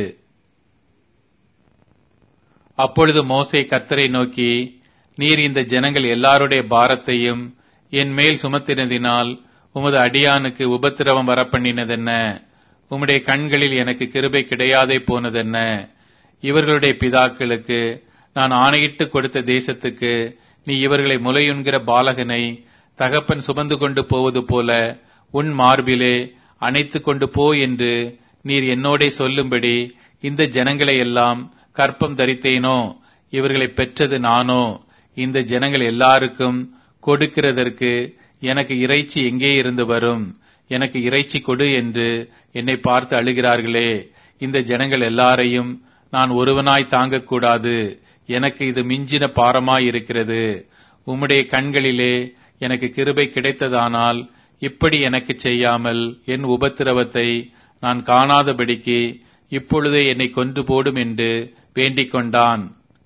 அப்பொழுது மோசே கர்த்தரை நோக்கி நீர் இந்த ஜனங்கள் எல்லாருடைய பாரத்தையும் என் மேல் சுமத்தினதினால் உமது அடியானுக்கு உபத்திரவம் வரப்பண்ணினதென்ன உம்முடைய கண்களில் எனக்கு கிருபை கிடையாதே போனதென்ன இவர்களுடைய பிதாக்களுக்கு நான் ஆணையிட்டு கொடுத்த தேசத்துக்கு நீ இவர்களை முலையுண்கிற பாலகனை தகப்பன் சுமந்து கொண்டு போவது போல உன் மார்பிலே அணைத்து கொண்டு போ என்று நீர் என்னோடே சொல்லும்படி இந்த ஜனங்களை எல்லாம் கற்பம் தரித்தேனோ இவர்களை பெற்றது நானோ இந்த ஜனங்கள் எல்லாருக்கும் கொடுக்கிறதற்கு எனக்கு இறைச்சி எங்கே இருந்து வரும் எனக்கு இறைச்சி கொடு என்று என்னை பார்த்து அழுகிறார்களே இந்த ஜனங்கள் எல்லாரையும் நான் ஒருவனாய் தாங்கக்கூடாது எனக்கு இது மிஞ்சின பாரமாய் இருக்கிறது உம்முடைய கண்களிலே எனக்கு கிருபை கிடைத்ததானால் இப்படி எனக்கு செய்யாமல் என் உபத்திரவத்தை நான் காணாதபடிக்கு இப்பொழுதே என்னை கொன்று போடும் என்று வேண்டிக் கொண்டான்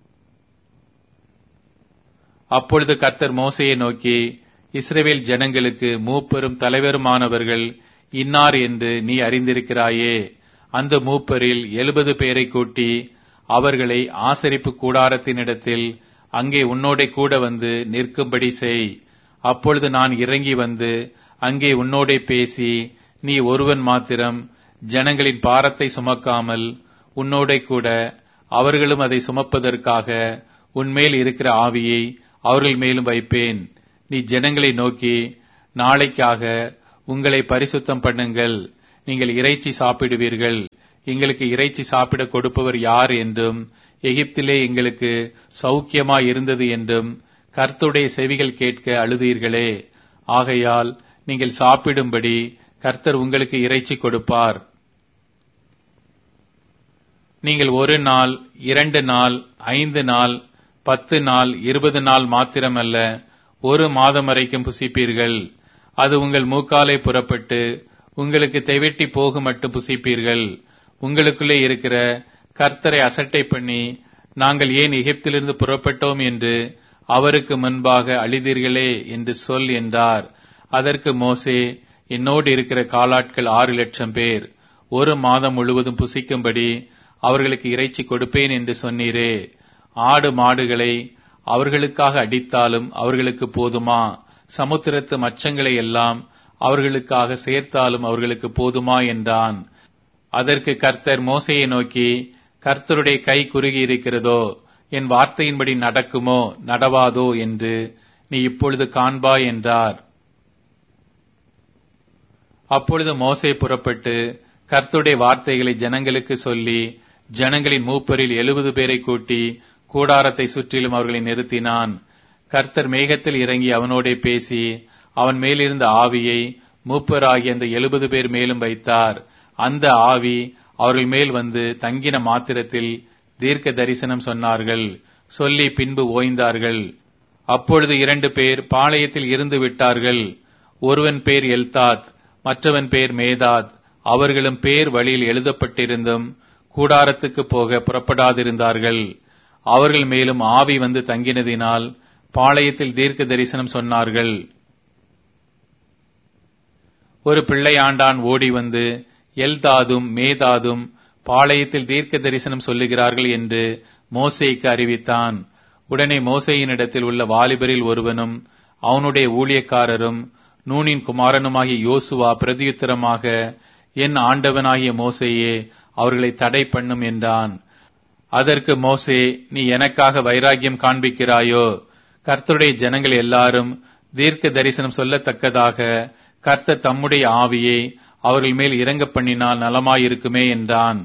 அப்பொழுது கர்த்தர் மோசையை நோக்கி இஸ்ரவேல் ஜனங்களுக்கு மூப்பரும் தலைவருமானவர்கள் இன்னார் என்று நீ அறிந்திருக்கிறாயே அந்த மூப்பரில் எழுபது பேரை கூட்டி அவர்களை ஆசரிப்பு கூடாரத்தினிடத்தில் அங்கே உன்னோட கூட வந்து நிற்கும்படி செய் அப்பொழுது நான் இறங்கி வந்து அங்கே உன்னோடே பேசி நீ ஒருவன் மாத்திரம் ஜனங்களின் பாரத்தை சுமக்காமல் உன்னோட கூட அவர்களும் அதை சுமப்பதற்காக உன்மேல் இருக்கிற ஆவியை அவர்கள் மேலும் வைப்பேன் நீ ஜனங்களை நோக்கி நாளைக்காக உங்களை பரிசுத்தம் பண்ணுங்கள் நீங்கள் இறைச்சி சாப்பிடுவீர்கள் எங்களுக்கு இறைச்சி சாப்பிட கொடுப்பவர் யார் என்றும் எகிப்திலே எங்களுக்கு சௌக்கியமாய் இருந்தது என்றும் கர்த்துடைய செவிகள் கேட்க அழுதீர்களே ஆகையால் நீங்கள் சாப்பிடும்படி கர்த்தர் உங்களுக்கு இறைச்சி கொடுப்பார் நீங்கள் ஒரு நாள் இரண்டு நாள் ஐந்து நாள் பத்து நாள் இருபது நாள் மாத்திரமல்ல ஒரு மாதம் வரைக்கும் புசிப்பீர்கள் அது உங்கள் மூக்காலை புறப்பட்டு உங்களுக்கு தெவிட்டி போக மட்டும் புசிப்பீர்கள் உங்களுக்குள்ளே இருக்கிற கர்த்தரை அசட்டை பண்ணி நாங்கள் ஏன் எகிப்திலிருந்து புறப்பட்டோம் என்று அவருக்கு முன்பாக அழிதீர்களே என்று சொல் என்றார் அதற்கு மோசே என்னோடு இருக்கிற காலாட்கள் ஆறு லட்சம் பேர் ஒரு மாதம் முழுவதும் புசிக்கும்படி அவர்களுக்கு இறைச்சி கொடுப்பேன் என்று சொன்னீரே ஆடு மாடுகளை அவர்களுக்காக அடித்தாலும் அவர்களுக்கு போதுமா சமுத்திரத்து மச்சங்களை எல்லாம் அவர்களுக்காக சேர்த்தாலும் அவர்களுக்கு போதுமா என்றான் அதற்கு கர்த்தர் மோசையை நோக்கி கர்த்தருடைய கை குறுகி இருக்கிறதோ என் வார்த்தையின்படி நடக்குமோ நடவாதோ என்று நீ இப்பொழுது காண்பாய் என்றார் அப்பொழுது மோசே புறப்பட்டு கர்த்தருடைய வார்த்தைகளை ஜனங்களுக்கு சொல்லி ஜனங்களின் மூப்பரில் எழுபது பேரை கூட்டி கூடாரத்தை சுற்றிலும் அவர்களை நிறுத்தினான் கர்த்தர் மேகத்தில் இறங்கி அவனோடே பேசி அவன் மேலிருந்த ஆவியை மூப்பராகிய அந்த எழுபது பேர் மேலும் வைத்தார் அந்த ஆவி அவர்கள் மேல் வந்து தங்கின மாத்திரத்தில் தீர்க்க தரிசனம் சொன்னார்கள் சொல்லி பின்பு ஓய்ந்தார்கள் அப்பொழுது இரண்டு பேர் பாளையத்தில் இருந்து விட்டார்கள் ஒருவன் பேர் எல்தாத் மற்றவன் பேர் மேதாத் அவர்களும் பேர் வழியில் எழுதப்பட்டிருந்தும் கூடாரத்துக்கு போக புறப்படாதிருந்தார்கள் அவர்கள் மேலும் ஆவி வந்து தங்கினதினால் பாளையத்தில் தீர்க்க தரிசனம் சொன்னார்கள் ஒரு பிள்ளையாண்டான் ஓடி வந்து எல்தாதும் மேதாதும் பாளையத்தில் தீர்க்க தரிசனம் சொல்லுகிறார்கள் என்று மோசேக்கு அறிவித்தான் உடனே மோசையினிடத்தில் உள்ள வாலிபரில் ஒருவனும் அவனுடைய ஊழியக்காரரும் நூனின் குமாரனுமாகிய யோசுவா பிரதியுத்தரமாக என் ஆண்டவனாகிய மோசையே அவர்களை தடை பண்ணும் என்றான் அதற்கு மோசே நீ எனக்காக வைராக்கியம் காண்பிக்கிறாயோ கர்த்தருடைய ஜனங்கள் எல்லாரும் தீர்க்க தரிசனம் சொல்லத்தக்கதாக கர்த்தர் தம்முடைய ஆவியை அவர்கள் மேல் இறங்க பண்ணினால் நலமாயிருக்குமே என்றான்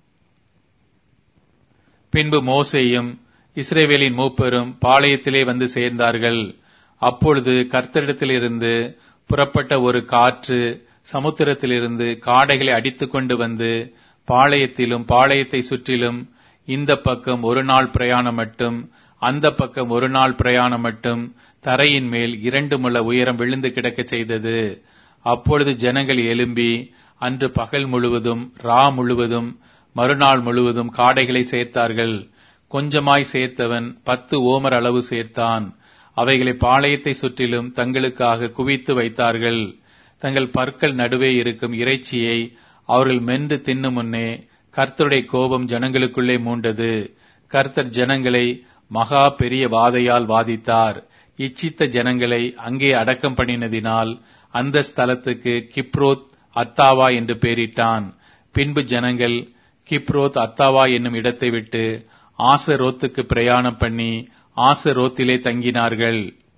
பின்பு மோசேயும் இஸ்ரேவேலின் மூப்பரும் பாளையத்திலே வந்து சேர்ந்தார்கள் அப்பொழுது கர்த்தரிடத்திலிருந்து புறப்பட்ட ஒரு காற்று சமுத்திரத்திலிருந்து காடைகளை அடித்துக் கொண்டு வந்து பாளையத்திலும் பாளையத்தை சுற்றிலும் இந்த பக்கம் ஒரு நாள் பிரயாணம் மட்டும் அந்த பக்கம் ஒரு நாள் பிரயாணம் மட்டும் தரையின் மேல் இரண்டு முழ உயரம் விழுந்து கிடக்க செய்தது அப்பொழுது ஜனங்கள் எழும்பி அன்று பகல் முழுவதும் ரா முழுவதும் மறுநாள் முழுவதும் காடைகளை சேர்த்தார்கள் கொஞ்சமாய் சேர்த்தவன் பத்து ஓமர் அளவு சேர்த்தான் அவைகளை பாளையத்தை சுற்றிலும் தங்களுக்காக குவித்து வைத்தார்கள் தங்கள் பற்கள் நடுவே இருக்கும் இறைச்சியை அவர்கள் மென்று தின்னு முன்னே கர்த்தருடைய கோபம் ஜனங்களுக்குள்ளே மூண்டது கர்த்தர் ஜனங்களை மகா பெரிய வாதையால் வாதித்தார் இச்சித்த ஜனங்களை அங்கே அடக்கம் பண்ணினதினால் அந்த ஸ்தலத்துக்கு கிப்ரோத் அத்தாவா என்று பெயரிட்டான் பின்பு ஜனங்கள் கிப்ரோத் அத்தாவா என்னும் இடத்தை விட்டு ஆசரோத்துக்கு பிரயாணம் பண்ணி ஆசரோத்திலே தங்கினார்கள்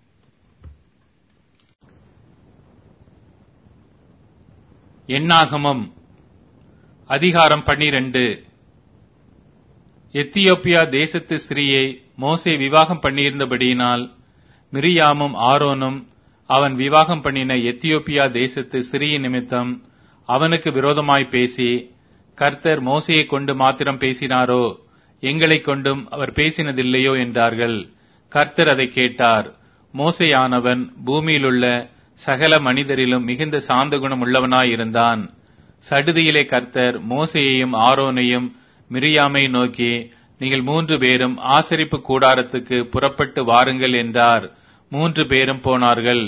எண்ணாகமம் அதிகாரம் பன்னிரண்டு எத்தியோப்பியா தேசத்து ஸ்திரீயை மோசே விவாகம் பண்ணியிருந்தபடியினால் மிரியாமும் ஆரோனும் அவன் விவாகம் பண்ணின எத்தியோப்பியா தேசத்து ஸ்திரீயின் நிமித்தம் அவனுக்கு விரோதமாய் பேசி கர்த்தர் மோசையை கொண்டு மாத்திரம் பேசினாரோ எங்களைக் கொண்டும் அவர் பேசினதில்லையோ என்றார்கள் கர்த்தர் அதை கேட்டார் மோசையானவன் பூமியிலுள்ள சகல மனிதரிலும் மிகுந்த சாந்த குணம் உள்ளவனாயிருந்தான் சடுதியிலே கர்த்தர் மோசையையும் ஆரோனையும் மிரியாமை நோக்கி நீங்கள் மூன்று பேரும் ஆசரிப்பு கூடாரத்துக்கு புறப்பட்டு வாருங்கள் என்றார் மூன்று பேரும் போனார்கள்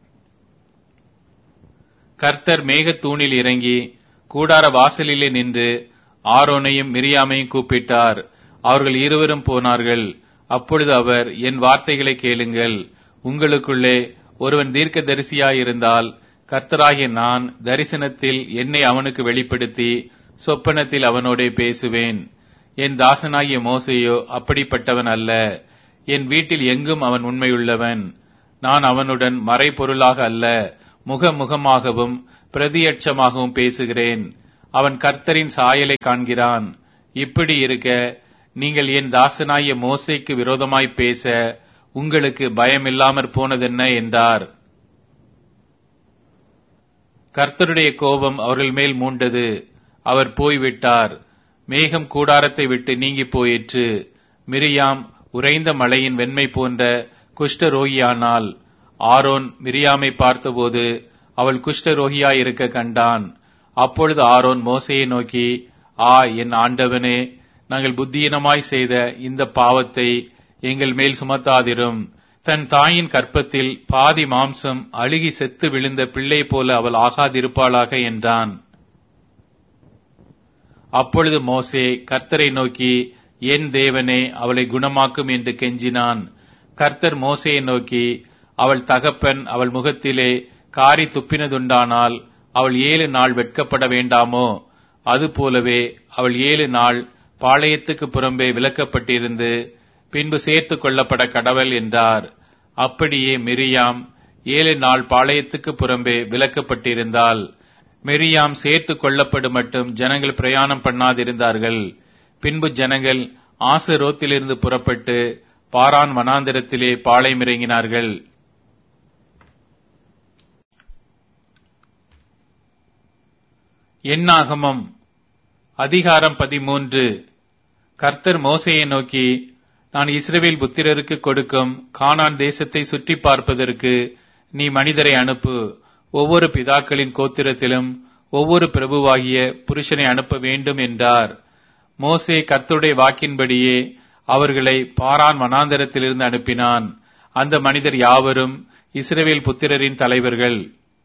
கர்த்தர் மேகத்தூணில் இறங்கி கூடார வாசலிலே நின்று ஆரோனையும் மிரியாமையும் கூப்பிட்டார் அவர்கள் இருவரும் போனார்கள் அப்பொழுது அவர் என் வார்த்தைகளை கேளுங்கள் உங்களுக்குள்ளே ஒருவன் தீர்க்க தரிசியாயிருந்தால் கர்த்தராகிய நான் தரிசனத்தில் என்னை அவனுக்கு வெளிப்படுத்தி சொப்பனத்தில் அவனோடே பேசுவேன் என் தாசனாகிய மோசையோ அப்படிப்பட்டவன் அல்ல என் வீட்டில் எங்கும் அவன் உண்மையுள்ளவன் நான் அவனுடன் மறைபொருளாக அல்ல முகமுகமாகவும் பிரதியட்சமாகவும் பேசுகிறேன் அவன் கர்த்தரின் சாயலை காண்கிறான் இப்படி இருக்க நீங்கள் என் தாசனாய மோசைக்கு விரோதமாய் பேச உங்களுக்கு பயமில்லாமற் போனதென்ன என்றார் கர்த்தருடைய கோபம் அவர்கள் மேல் மூண்டது அவர் போய்விட்டார் மேகம் கூடாரத்தை விட்டு நீங்கி போயிற்று மிரியாம் உறைந்த மலையின் வெண்மை போன்ற குஷ்டரோகியானாள் ஆரோன் மிரியாமை பார்த்தபோது அவள் குஷ்டரோகியாயிருக்க கண்டான் அப்பொழுது ஆரோன் மோசையை நோக்கி ஆ என் ஆண்டவனே நாங்கள் புத்தியீனமாய் செய்த இந்த பாவத்தை எங்கள் மேல் சுமத்தாதிரும் தன் தாயின் கற்பத்தில் பாதி மாம்சம் அழுகி செத்து விழுந்த பிள்ளை போல அவள் ஆகாதிருப்பாளாக என்றான் அப்பொழுது மோசே கர்த்தரை நோக்கி என் தேவனே அவளை குணமாக்கும் என்று கெஞ்சினான் கர்த்தர் மோசையை நோக்கி அவள் தகப்பன் அவள் முகத்திலே காரி துப்பினதுண்டானால் அவள் ஏழு நாள் வெட்கப்பட வேண்டாமோ அதுபோலவே அவள் ஏழு நாள் பாளையத்துக்கு புறம்பே விலக்கப்பட்டிருந்து பின்பு சேர்த்து கொள்ளப்பட கடவல் என்றார் அப்படியே மிரியாம் ஏழு நாள் பாளையத்துக்கு புறம்பே விலக்கப்பட்டிருந்தால் மெரியாம் சேர்த்து கொள்ளப்படும் மட்டும் ஜனங்கள் பிரயாணம் பண்ணாதிருந்தார்கள் பின்பு ஜனங்கள் ஆசரோத்திலிருந்து புறப்பட்டு பாரான் வனாந்திரத்திலே பாளையமிறங்கினார்கள் எண்ணாகமம் அதிகாரம் பதிமூன்று கர்த்தர் மோசையை நோக்கி நான் இஸ்ரவேல் புத்திரருக்கு கொடுக்கும் கானான் தேசத்தை சுற்றி பார்ப்பதற்கு நீ மனிதரை அனுப்பு ஒவ்வொரு பிதாக்களின் கோத்திரத்திலும் ஒவ்வொரு பிரபுவாகிய புருஷனை அனுப்ப வேண்டும் என்றார் மோசே கர்த்தருடைய வாக்கின்படியே அவர்களை பாரான் வனாந்தரத்திலிருந்து அனுப்பினான் அந்த மனிதர் யாவரும் இஸ்ரவேல் புத்திரரின் தலைவர்கள்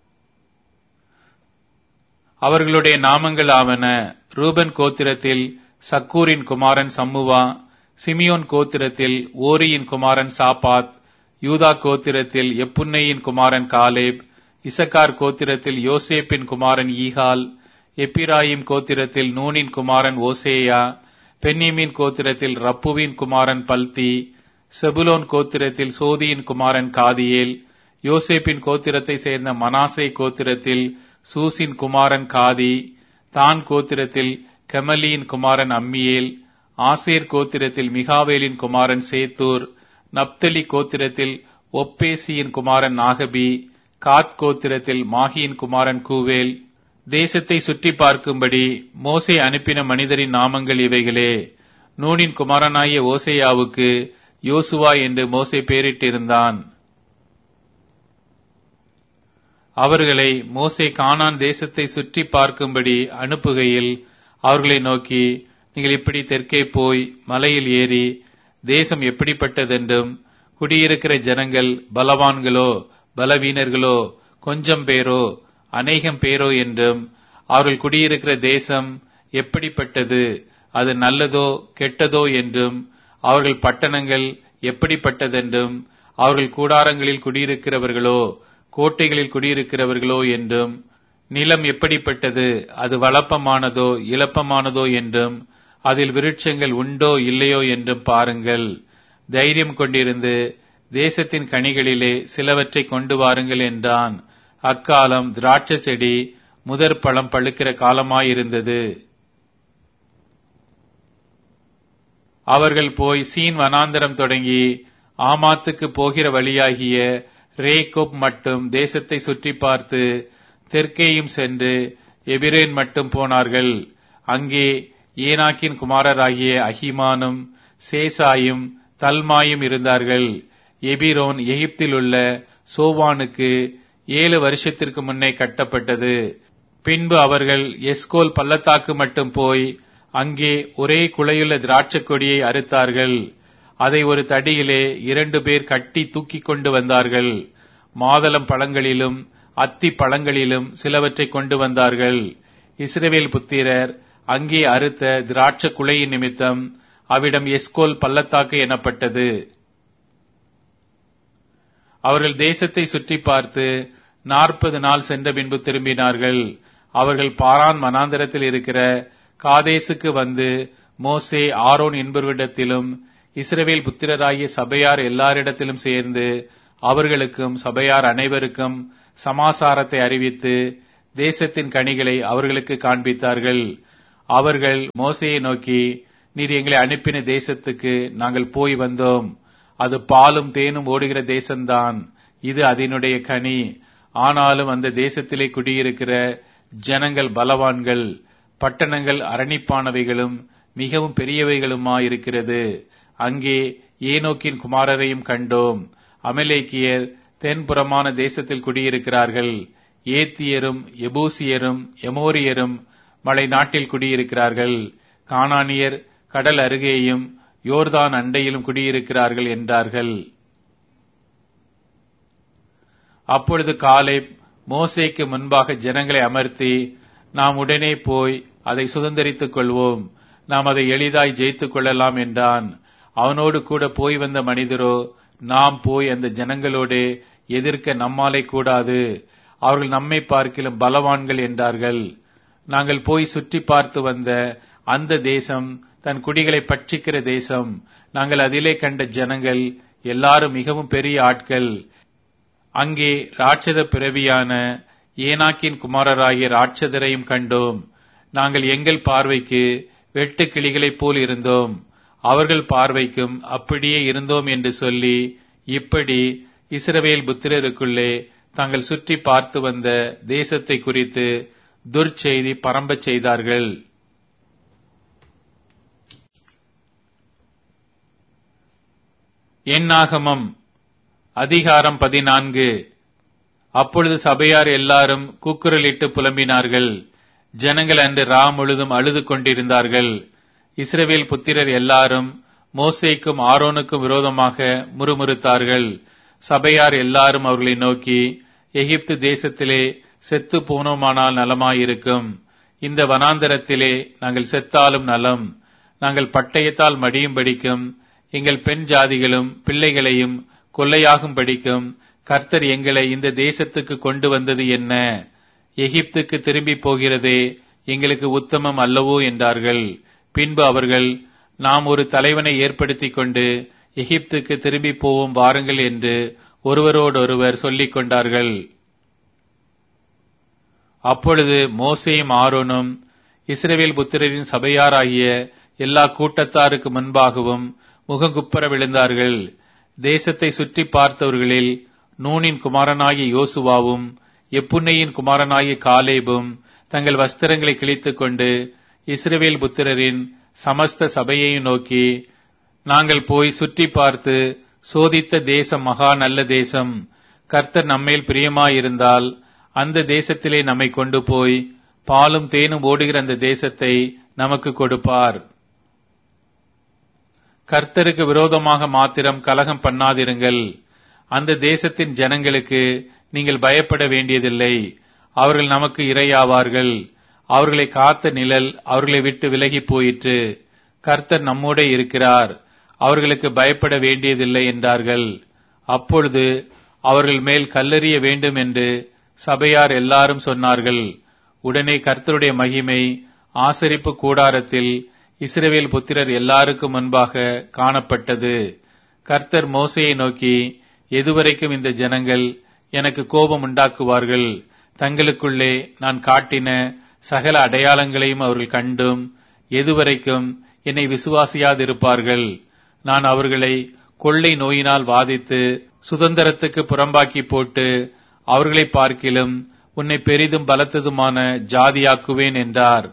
அவர்களுடைய நாமங்கள் ஆவன ரூபன் கோத்திரத்தில் சக்கூரின் குமாரன் சம்முவா சிமியோன் கோத்திரத்தில் ஓரியின் குமாரன் சாபாத் யூதா கோத்திரத்தில் எப்புன்னையின் குமாரன் காலேப் இசக்கார் கோத்திரத்தில் யோசேப்பின் குமாரன் ஈகால் எப்பிராயிம் கோத்திரத்தில் நூனின் குமாரன் ஓசேயா பென்னிமின் கோத்திரத்தில் ரப்புவின் குமாரன் பல்தி செபுலோன் கோத்திரத்தில் சோதியின் குமாரன் காதியேல் யோசேப்பின் கோத்திரத்தை சேர்ந்த மனாசே கோத்திரத்தில் சூசின் குமாரன் காதி தான் கோத்திரத்தில் கெமலியின் குமாரன் அம்மியேல் ஆசேர் கோத்திரத்தில் மிகாவேலின் குமாரன் சேத்தூர் நப்தலி கோத்திரத்தில் ஒப்பேசியின் குமாரன் நாகபி காத் கோத்திரத்தில் மாகியின் குமாரன் கூவேல் தேசத்தை சுற்றி பார்க்கும்படி மோசே அனுப்பின மனிதரின் நாமங்கள் இவைகளே நூனின் குமாரனாகிய ஓசேயாவுக்கு யோசுவா என்று மோசே பெயரிட்டிருந்தான் அவர்களை மோசே கானான் தேசத்தை சுற்றி பார்க்கும்படி அனுப்புகையில் அவர்களை நோக்கி நீங்கள் இப்படி தெற்கே போய் மலையில் ஏறி தேசம் எப்படிப்பட்டதென்றும் குடியிருக்கிற ஜனங்கள் பலவான்களோ பலவீனர்களோ கொஞ்சம் பேரோ அநேகம் பேரோ என்றும் அவர்கள் குடியிருக்கிற தேசம் எப்படிப்பட்டது அது நல்லதோ கெட்டதோ என்றும் அவர்கள் பட்டணங்கள் எப்படிப்பட்டதென்றும் அவர்கள் கூடாரங்களில் குடியிருக்கிறவர்களோ கோட்டைகளில் குடியிருக்கிறவர்களோ என்றும் நிலம் எப்படிப்பட்டது அது வளப்பமானதோ இளப்பமானதோ என்றும் அதில் விருட்சங்கள் உண்டோ இல்லையோ என்றும் பாருங்கள் தைரியம் கொண்டிருந்து தேசத்தின் கனிகளிலே சிலவற்றை கொண்டு வாருங்கள் என்றான் அக்காலம் திராட்சை செடி முதற் பழம் பழுக்கிற காலமாயிருந்தது அவர்கள் போய் சீன் வனாந்தரம் தொடங்கி ஆமாத்துக்கு போகிற வழியாகிய ரேகோப் மட்டும் தேசத்தை சுற்றி பார்த்து தெற்கேயும் சென்று எபிரேன் மட்டும் போனார்கள் அங்கே ஏனாக்கின் குமாரராகிய அஹிமானும் சேசாயும் தல்மாயும் இருந்தார்கள் எபிரோன் எகிப்தில் உள்ள சோவானுக்கு ஏழு வருஷத்திற்கு முன்னே கட்டப்பட்டது பின்பு அவர்கள் எஸ்கோல் பள்ளத்தாக்கு மட்டும் போய் அங்கே ஒரே குலையுள்ள திராட்சைக் கொடியை அறுத்தார்கள் அதை ஒரு தடியிலே இரண்டு பேர் கட்டி தூக்கிக் கொண்டு வந்தார்கள் மாதளம் பழங்களிலும் அத்தி பழங்களிலும் சிலவற்றை கொண்டு வந்தார்கள் இஸ்ரவேல் புத்திரர் அங்கே அறுத்த திராட்சை குலையின் நிமித்தம் அவ்விடம் எஸ்கோல் பள்ளத்தாக்கு எனப்பட்டது அவர்கள் தேசத்தை சுற்றி பார்த்து நாற்பது நாள் சென்ற பின்பு திரும்பினார்கள் அவர்கள் பாரான் மனாந்தரத்தில் இருக்கிற காதேசுக்கு வந்து மோசே ஆரோன் என்பவரிடத்திலும் இஸ்ரவேல் புத்திரராகிய சபையார் எல்லாரிடத்திலும் சேர்ந்து அவர்களுக்கும் சபையார் அனைவருக்கும் சமாசாரத்தை அறிவித்து தேசத்தின் கனிகளை அவர்களுக்கு காண்பித்தார்கள் அவர்கள் மோசையை நோக்கி நீர் எங்களை அனுப்பின தேசத்துக்கு நாங்கள் போய் வந்தோம் அது பாலும் தேனும் ஓடுகிற தேசம்தான் இது அதனுடைய கனி ஆனாலும் அந்த தேசத்திலே குடியிருக்கிற ஜனங்கள் பலவான்கள் பட்டணங்கள் அரணிப்பானவைகளும் மிகவும் பெரியவைகளுமாயிருக்கிறது அங்கே ஏனோக்கின் குமாரரையும் கண்டோம் அமலேக்கியர் தென்புறமான தேசத்தில் குடியிருக்கிறார்கள் ஏத்தியரும் எபூசியரும் எமோரியரும் மலை நாட்டில் குடியிருக்கிறார்கள் கானானியர் கடல் அருகேயும் யோர்தான் அண்டையிலும் குடியிருக்கிறார்கள் என்றார்கள் அப்பொழுது காலை மோசேக்கு முன்பாக ஜனங்களை அமர்த்தி நாம் உடனே போய் அதை சுதந்திரித்துக் கொள்வோம் நாம் அதை எளிதாய் ஜெயித்துக் கொள்ளலாம் என்றான் அவனோடு கூட போய் வந்த மனிதரோ நாம் போய் அந்த ஜனங்களோடு எதிர்க்க நம்மாலே கூடாது அவர்கள் நம்மை பார்க்கிலும் பலவான்கள் என்றார்கள் நாங்கள் போய் சுற்றி பார்த்து வந்த அந்த தேசம் தன் குடிகளை பட்சிக்கிற தேசம் நாங்கள் அதிலே கண்ட ஜனங்கள் எல்லாரும் மிகவும் பெரிய ஆட்கள் அங்கே ராட்சத பிறவியான ஏனாக்கின் குமாரராகிய ராட்சதரையும் கண்டோம் நாங்கள் எங்கள் பார்வைக்கு வெட்டு கிளிகளைப் போல் இருந்தோம் அவர்கள் பார்வைக்கும் அப்படியே இருந்தோம் என்று சொல்லி இப்படி இஸ்ரவேல் புத்திரருக்குள்ளே தாங்கள் சுற்றி பார்த்து வந்த தேசத்தை குறித்து துர்ச்செய்தி பரம்பச் செய்தார்கள் எண்ணாகமம் அதிகாரம் பதினான்கு அப்பொழுது சபையார் எல்லாரும் கூக்குரலிட்டு புலம்பினார்கள் ஜனங்கள் அன்று ரா முழுதும் அழுது கொண்டிருந்தார்கள் இஸ்ரவேல் புத்திரர் எல்லாரும் மோசேக்கும் ஆரோனுக்கும் விரோதமாக முறுமுறுத்தார்கள் சபையார் எல்லாரும் அவர்களை நோக்கி எகிப்து தேசத்திலே செத்து போனோமானால் நலமாயிருக்கும் இந்த வனாந்தரத்திலே நாங்கள் செத்தாலும் நலம் நாங்கள் பட்டயத்தால் மடியும் படிக்கும் எங்கள் பெண் ஜாதிகளும் பிள்ளைகளையும் கொள்ளையாகும் படிக்கும் கர்த்தர் எங்களை இந்த தேசத்துக்கு கொண்டு வந்தது என்ன எகிப்துக்கு திரும்பி போகிறதே எங்களுக்கு உத்தமம் அல்லவோ என்றார்கள் பின்பு அவர்கள் நாம் ஒரு தலைவனை ஏற்படுத்திக் கொண்டு எகிப்துக்கு திரும்பி போவோம் வாருங்கள் என்று ஒருவரோடொருவர் சொல்லிக் கொண்டார்கள் அப்பொழுது மோசேயும் ஆரோனும் இஸ்ரவேல் புத்திரரின் சபையாராகிய எல்லா கூட்டத்தாருக்கு முன்பாகவும் முகங்குப்புற விழுந்தார்கள் தேசத்தை சுற்றி பார்த்தவர்களில் நூனின் குமாரனாகிய யோசுவாவும் எப்புன்னையின் குமாரனாகிய காலேபும் தங்கள் வஸ்திரங்களை கிழித்துக் கொண்டு இஸ்ரவேல் புத்திரரின் சமஸ்த சபையையும் நோக்கி நாங்கள் போய் சுற்றி பார்த்து சோதித்த தேசம் மகா நல்ல தேசம் கர்த்தர் நம்மேல் பிரியமாயிருந்தால் அந்த தேசத்திலே நம்மை கொண்டு போய் பாலும் தேனும் ஓடுகிற அந்த தேசத்தை நமக்கு கொடுப்பார் கர்த்தருக்கு விரோதமாக மாத்திரம் கலகம் பண்ணாதிருங்கள் அந்த தேசத்தின் ஜனங்களுக்கு நீங்கள் பயப்பட வேண்டியதில்லை அவர்கள் நமக்கு இரையாவார்கள் அவர்களை காத்த நிழல் அவர்களை விட்டு விலகி போயிற்று கர்த்தர் நம்மோடே இருக்கிறார் அவர்களுக்கு பயப்பட வேண்டியதில்லை என்றார்கள் அப்பொழுது அவர்கள் மேல் கல்லெறிய வேண்டும் என்று சபையார் எல்லாரும் சொன்னார்கள் உடனே கர்த்தருடைய மகிமை ஆசரிப்பு கூடாரத்தில் இஸ்ரவேல் புத்திரர் எல்லாருக்கும் முன்பாக காணப்பட்டது கர்த்தர் மோசையை நோக்கி எதுவரைக்கும் இந்த ஜனங்கள் எனக்கு கோபம் உண்டாக்குவார்கள் தங்களுக்குள்ளே நான் காட்டின சகல அடையாளங்களையும் அவர்கள் கண்டும் எதுவரைக்கும் என்னை விசுவாசியாதிருப்பார்கள் நான் அவர்களை கொள்ளை நோயினால் வாதித்து சுதந்திரத்துக்கு புறம்பாக்கி போட்டு அவர்களை பார்க்கிலும் உன்னை பெரிதும் பலத்ததுமான ஜாதியாக்குவேன் என்றார்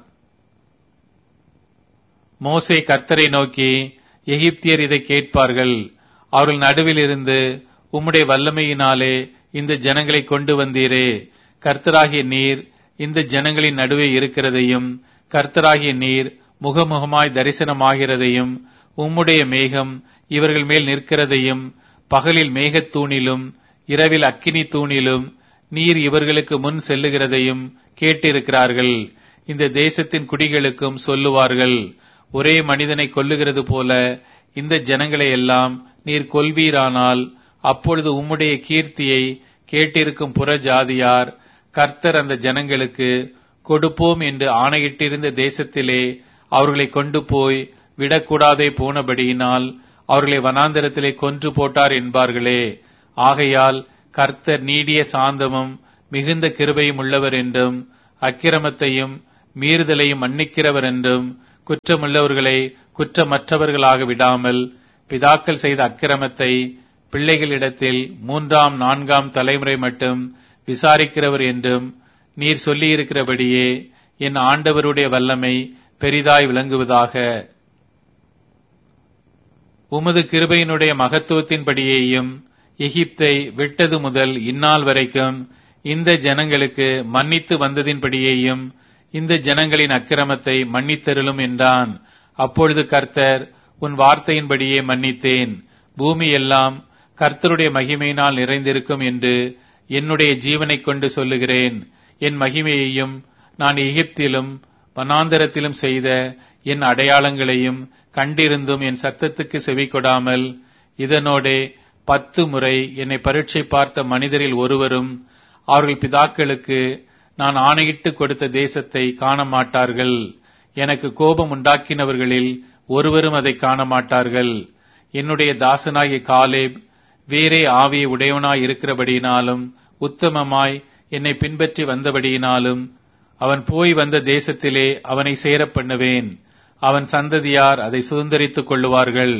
மோசே கர்த்தரை நோக்கி எகிப்தியர் இதை கேட்பார்கள் அவர்கள் நடுவில் இருந்து உம்முடைய வல்லமையினாலே இந்த ஜனங்களை கொண்டு வந்தீரே கர்த்தராகிய நீர் இந்த ஜனங்களின் நடுவே இருக்கிறதையும் கர்த்தராகிய நீர் முகமுகமாய் தரிசனமாகிறதையும் உம்முடைய மேகம் இவர்கள் மேல் நிற்கிறதையும் பகலில் மேகத்தூணிலும் இரவில் அக்கினி தூணிலும் நீர் இவர்களுக்கு முன் செல்லுகிறதையும் கேட்டிருக்கிறார்கள் இந்த தேசத்தின் குடிகளுக்கும் சொல்லுவார்கள் ஒரே மனிதனை கொல்லுகிறது போல இந்த ஜனங்களை எல்லாம் நீர் கொல்வீரானால் அப்பொழுது உம்முடைய கீர்த்தியை கேட்டிருக்கும் புற ஜாதியார் கர்த்தர் அந்த ஜனங்களுக்கு கொடுப்போம் என்று ஆணையிட்டிருந்த தேசத்திலே அவர்களை கொண்டு போய் விடக்கூடாதே போனபடியினால் அவர்களை வனாந்தரத்திலே கொன்று போட்டார் என்பார்களே ஆகையால் கர்த்தர் நீடிய சாந்தமும் மிகுந்த கிருபையும் உள்ளவர் என்றும் அக்கிரமத்தையும் மீறுதலையும் மன்னிக்கிறவர் என்றும் குற்றமுள்ளவர்களை குற்றமற்றவர்களாக விடாமல் பிதாக்கள் செய்த அக்கிரமத்தை பிள்ளைகளிடத்தில் மூன்றாம் நான்காம் தலைமுறை மட்டும் விசாரிக்கிறவர் என்றும் நீர் சொல்லியிருக்கிறபடியே என் ஆண்டவருடைய வல்லமை பெரிதாய் விளங்குவதாக உமது கிருபையினுடைய மகத்துவத்தின்படியேயும் எகிப்தை விட்டது முதல் இந்நாள் வரைக்கும் இந்த ஜனங்களுக்கு மன்னித்து வந்ததின்படியேயும் இந்த ஜனங்களின் அக்கிரமத்தை மன்னித்தருளும் என்றான் அப்பொழுது கர்த்தர் உன் வார்த்தையின்படியே மன்னித்தேன் பூமி எல்லாம் கர்த்தருடைய மகிமையினால் நிறைந்திருக்கும் என்று என்னுடைய ஜீவனைக் கொண்டு சொல்லுகிறேன் என் மகிமையையும் நான் எகிப்திலும் வனாந்தரத்திலும் செய்த என் அடையாளங்களையும் கண்டிருந்தும் என் சத்தத்துக்கு செவி கொடாமல் இதனோடே பத்து முறை என்னை பரீட்சை பார்த்த மனிதரில் ஒருவரும் அவர்கள் பிதாக்களுக்கு நான் ஆணையிட்டு கொடுத்த தேசத்தை காண மாட்டார்கள் எனக்கு கோபம் உண்டாக்கினவர்களில் ஒருவரும் அதை காண மாட்டார்கள் என்னுடைய தாசனாகிய காலேப் வேறே ஆவியை உடையவனாய் இருக்கிறபடியினாலும் உத்தமமாய் என்னை பின்பற்றி வந்தபடியினாலும் அவன் போய் வந்த தேசத்திலே அவனை சேரப் பண்ணுவேன் அவன் சந்ததியார் அதை சுதந்திரித்துக் கொள்ளுவார்கள்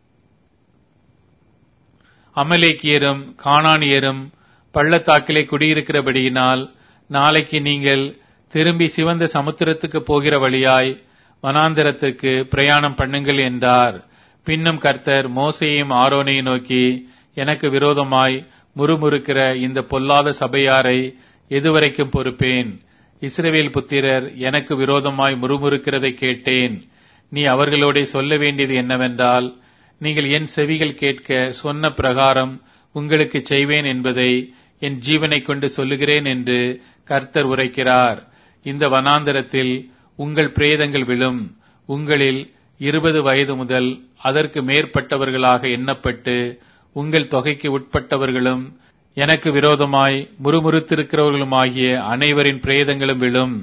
அமலேக்கியரும் காணானியரும் பள்ளத்தாக்கிலே குடியிருக்கிறபடியினால் நாளைக்கு நீங்கள் திரும்பி சிவந்த சமுத்திரத்துக்கு போகிற வழியாய் வனாந்தரத்துக்கு பிரயாணம் பண்ணுங்கள் என்றார் பின்னும் கர்த்தர் மோசையும் ஆரோனையும் நோக்கி எனக்கு விரோதமாய் முறுமுறுக்கிற இந்த பொல்லாத சபையாரை எதுவரைக்கும் பொறுப்பேன் இஸ்ரவேல் புத்திரர் எனக்கு விரோதமாய் முறுமுறுக்கிறதை கேட்டேன் நீ அவர்களோட சொல்ல வேண்டியது என்னவென்றால் நீங்கள் என் செவிகள் கேட்க சொன்ன பிரகாரம் உங்களுக்கு செய்வேன் என்பதை என் ஜீவனை கொண்டு சொல்லுகிறேன் என்று கர்த்தர் உரைக்கிறார் இந்த வனாந்தரத்தில் உங்கள் பிரேதங்கள் விழும் உங்களில் இருபது வயது முதல் அதற்கு மேற்பட்டவர்களாக எண்ணப்பட்டு உங்கள் தொகைக்கு உட்பட்டவர்களும் எனக்கு விரோதமாய் முறுமுறுத்திருக்கிறவர்களுமாகிய அனைவரின் பிரேதங்களும் விழும்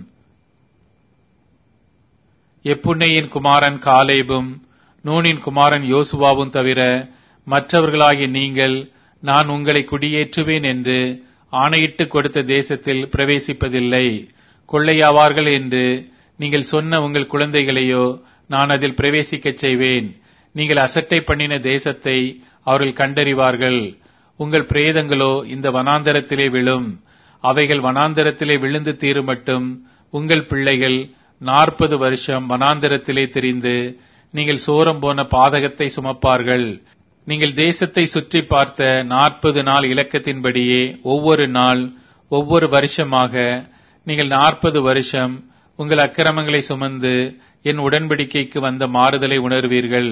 எப்புன்னையின் குமாரன் காலேபும் நூனின் குமாரன் யோசுவாவும் தவிர மற்றவர்களாகிய நீங்கள் நான் உங்களை குடியேற்றுவேன் என்று ஆணையிட்டு கொடுத்த தேசத்தில் பிரவேசிப்பதில்லை கொள்ளையாவார்கள் என்று நீங்கள் சொன்ன உங்கள் குழந்தைகளையோ நான் அதில் பிரவேசிக்கச் செய்வேன் நீங்கள் அசட்டை பண்ணின தேசத்தை அவர்கள் கண்டறிவார்கள் உங்கள் பிரேதங்களோ இந்த வனாந்தரத்திலே விழும் அவைகள் வனாந்தரத்திலே விழுந்து தீரும் மட்டும் உங்கள் பிள்ளைகள் நாற்பது வருஷம் வனாந்தரத்திலே திரிந்து நீங்கள் சோரம் போன பாதகத்தை சுமப்பார்கள் நீங்கள் தேசத்தை சுற்றி பார்த்த நாற்பது நாள் இலக்கத்தின்படியே ஒவ்வொரு நாள் ஒவ்வொரு வருஷமாக நீங்கள் நாற்பது வருஷம் உங்கள் அக்கிரமங்களை சுமந்து என் உடன்படிக்கைக்கு வந்த மாறுதலை உணர்வீர்கள்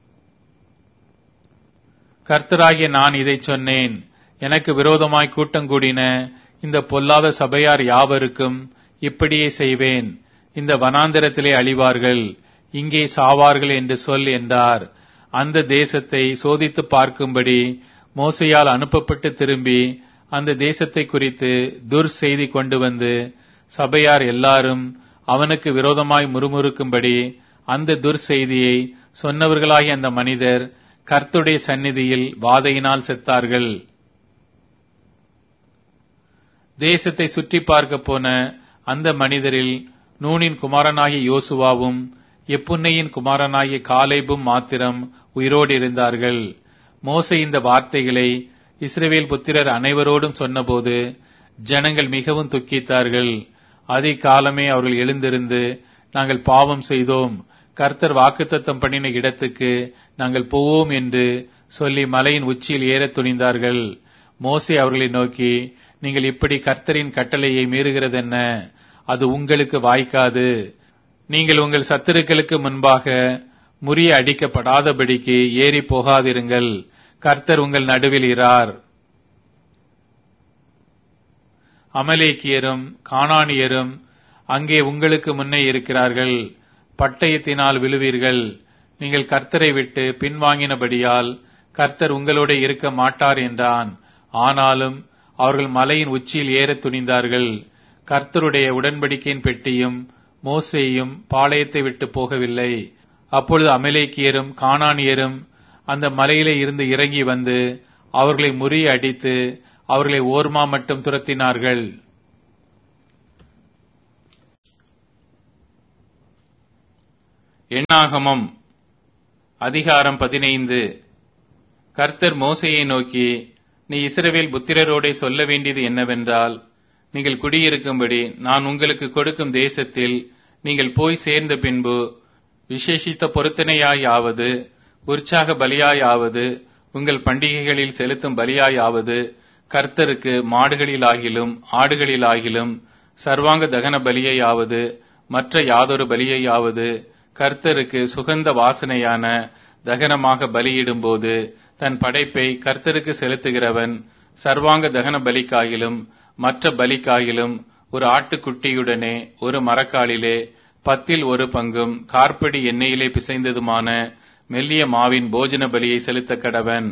கர்த்தராகிய நான் இதை சொன்னேன் எனக்கு விரோதமாய் கூட்டம் கூடின இந்த பொல்லாத சபையார் யாவருக்கும் இப்படியே செய்வேன் இந்த வனாந்தரத்திலே அழிவார்கள் இங்கே சாவார்கள் என்று சொல் என்றார் அந்த தேசத்தை சோதித்து பார்க்கும்படி மோசையால் அனுப்பப்பட்டு திரும்பி அந்த தேசத்தை குறித்து துர் செய்தி கொண்டு வந்து சபையார் எல்லாரும் அவனுக்கு விரோதமாய் முறுமுறுக்கும்படி அந்த துர் செய்தியை சொன்னவர்களாகிய அந்த மனிதர் கர்த்துடைய சந்நிதியில் வாதையினால் செத்தார்கள் தேசத்தை சுற்றி பார்க்க போன அந்த மனிதரில் நூனின் குமாரனாகிய யோசுவாவும் எப்புன்னையின் குமாரனாகிய காலேபும் மாத்திரம் உயிரோடு இருந்தார்கள் மோசை இந்த வார்த்தைகளை இஸ்ரவேல் புத்திரர் அனைவரோடும் சொன்னபோது ஜனங்கள் மிகவும் துக்கித்தார்கள் அதிகாலமே அவர்கள் எழுந்திருந்து நாங்கள் பாவம் செய்தோம் கர்த்தர் வாக்குத்தத்தம் பண்ணின இடத்துக்கு நாங்கள் போவோம் என்று சொல்லி மலையின் உச்சியில் ஏறத் துணிந்தார்கள் மோசே அவர்களை நோக்கி நீங்கள் இப்படி கர்த்தரின் கட்டளையை மீறுகிறதென்ன அது உங்களுக்கு வாய்க்காது நீங்கள் உங்கள் சத்துருக்களுக்கு முன்பாக முறிய அடிக்கப்படாதபடிக்கு ஏறி போகாதிருங்கள் கர்த்தர் உங்கள் நடுவில் இரார் அமலேக்கியரும் கானானியரும் அங்கே உங்களுக்கு முன்னே இருக்கிறார்கள் பட்டயத்தினால் விழுவீர்கள் நீங்கள் கர்த்தரை விட்டு பின்வாங்கினபடியால் கர்த்தர் உங்களோட இருக்க மாட்டார் என்றான் ஆனாலும் அவர்கள் மலையின் உச்சியில் ஏறத் துணிந்தார்கள் கர்த்தருடைய உடன்படிக்கையின் பெட்டியும் மோசேயும் பாளையத்தை விட்டு போகவில்லை அப்பொழுது அமலேக்கியரும் கானானியரும் அந்த மலையிலே இருந்து இறங்கி வந்து அவர்களை முறிய அடித்து அவர்களை ஓர்மா மட்டும் துரத்தினார்கள் எண்ணாகமம் அதிகாரம் பதினைந்து கர்த்தர் மோசையை நோக்கி நீ இஸ்ரவேல் புத்திரரோடே சொல்ல வேண்டியது என்னவென்றால் நீங்கள் குடியிருக்கும்படி நான் உங்களுக்கு கொடுக்கும் தேசத்தில் நீங்கள் போய் சேர்ந்த பின்பு விசேஷித்த பொருத்தனையாயாவது உற்சாக பலியாயாவது உங்கள் பண்டிகைகளில் செலுத்தும் பலியாயாவது கர்த்தருக்கு மாடுகளிலாகிலும் ஆடுகளிலாகிலும் சர்வாங்க தகன பலியையாவது மற்ற யாதொரு பலியையாவது கர்த்தருக்கு சுகந்த வாசனையான தகனமாக பலியிடும்போது தன் படைப்பை கர்த்தருக்கு செலுத்துகிறவன் சர்வாங்க தகன பலிக்காயிலும் மற்ற பலிக்காயிலும் ஒரு ஆட்டுக்குட்டியுடனே ஒரு மரக்காலிலே பத்தில் ஒரு பங்கும் கார்படி எண்ணெயிலே பிசைந்ததுமான மெல்லிய மாவின் போஜன பலியை செலுத்த கடவன்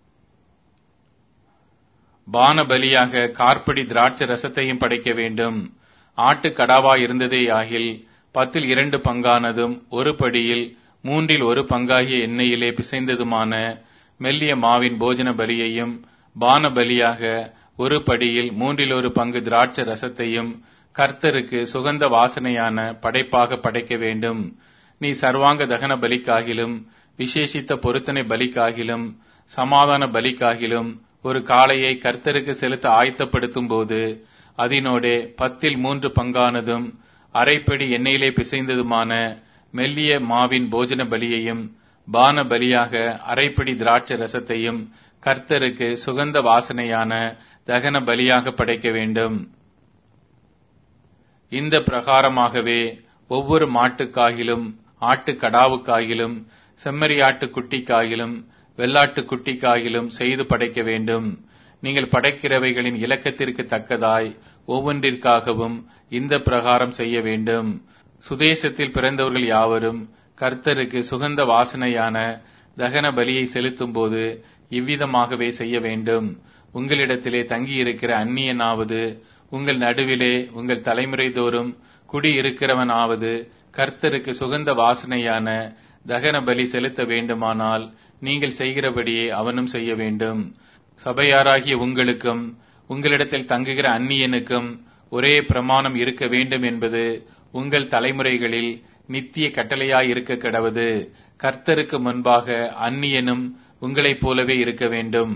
பான பலியாக கார்படி திராட்சை ரசத்தையும் படைக்க வேண்டும் ஆட்டு கடாவா இருந்ததே ஆகில் பத்தில் இரண்டு பங்கானதும் ஒரு படியில் மூன்றில் ஒரு பங்காகிய எண்ணெயிலே பிசைந்ததுமான மெல்லிய மாவின் போஜன பலியையும் பான பலியாக ஒரு படியில் மூன்றில் ஒரு பங்கு திராட்சை ரசத்தையும் கர்த்தருக்கு சுகந்த வாசனையான படைப்பாக படைக்க வேண்டும் நீ சர்வாங்க தகன பலிக்காகிலும் விசேஷித்த பொருத்தனை பலிக்காகிலும் சமாதான பலிக்காகிலும் ஒரு காளையை கர்த்தருக்கு செலுத்த ஆயத்தப்படுத்தும் போது அதனோடே பத்தில் மூன்று பங்கானதும் அரைப்படி எண்ணெயிலே பிசைந்ததுமான மெல்லிய மாவின் போஜன பலியையும் பான பலியாக அரைப்படி திராட்சை ரசத்தையும் கர்த்தருக்கு சுகந்த வாசனையான தகன பலியாக படைக்க வேண்டும் இந்த பிரகாரமாகவே ஒவ்வொரு மாட்டுக்காகிலும் ஆட்டு கடாவுக்காகிலும் செம்மறியாட்டு குட்டிக்காகிலும் வெள்ளாட்டு குட்டிக்காகிலும் செய்து படைக்க வேண்டும் நீங்கள் படைக்கிறவைகளின் இலக்கத்திற்கு தக்கதாய் ஒவ்வொன்றிற்காகவும் இந்த பிரகாரம் செய்ய வேண்டும் சுதேசத்தில் பிறந்தவர்கள் யாவரும் கர்த்தருக்கு சுகந்த வாசனையான தகன பலியை செலுத்தும் போது இவ்விதமாகவே செய்ய வேண்டும் உங்களிடத்திலே தங்கியிருக்கிற அந்நியனாவது உங்கள் நடுவிலே உங்கள் தலைமுறை தோறும் குடியிருக்கிறவனாவது கர்த்தருக்கு சுகந்த வாசனையான தகன பலி செலுத்த வேண்டுமானால் நீங்கள் செய்கிறபடியே அவனும் செய்ய வேண்டும் சபையாராகிய உங்களுக்கும் உங்களிடத்தில் தங்குகிற அந்நியனுக்கும் ஒரே பிரமாணம் இருக்க வேண்டும் என்பது உங்கள் தலைமுறைகளில் நித்திய கட்டளையாயிருக்க கடவது கர்த்தருக்கு முன்பாக அந்நியனும் உங்களைப் போலவே இருக்க வேண்டும்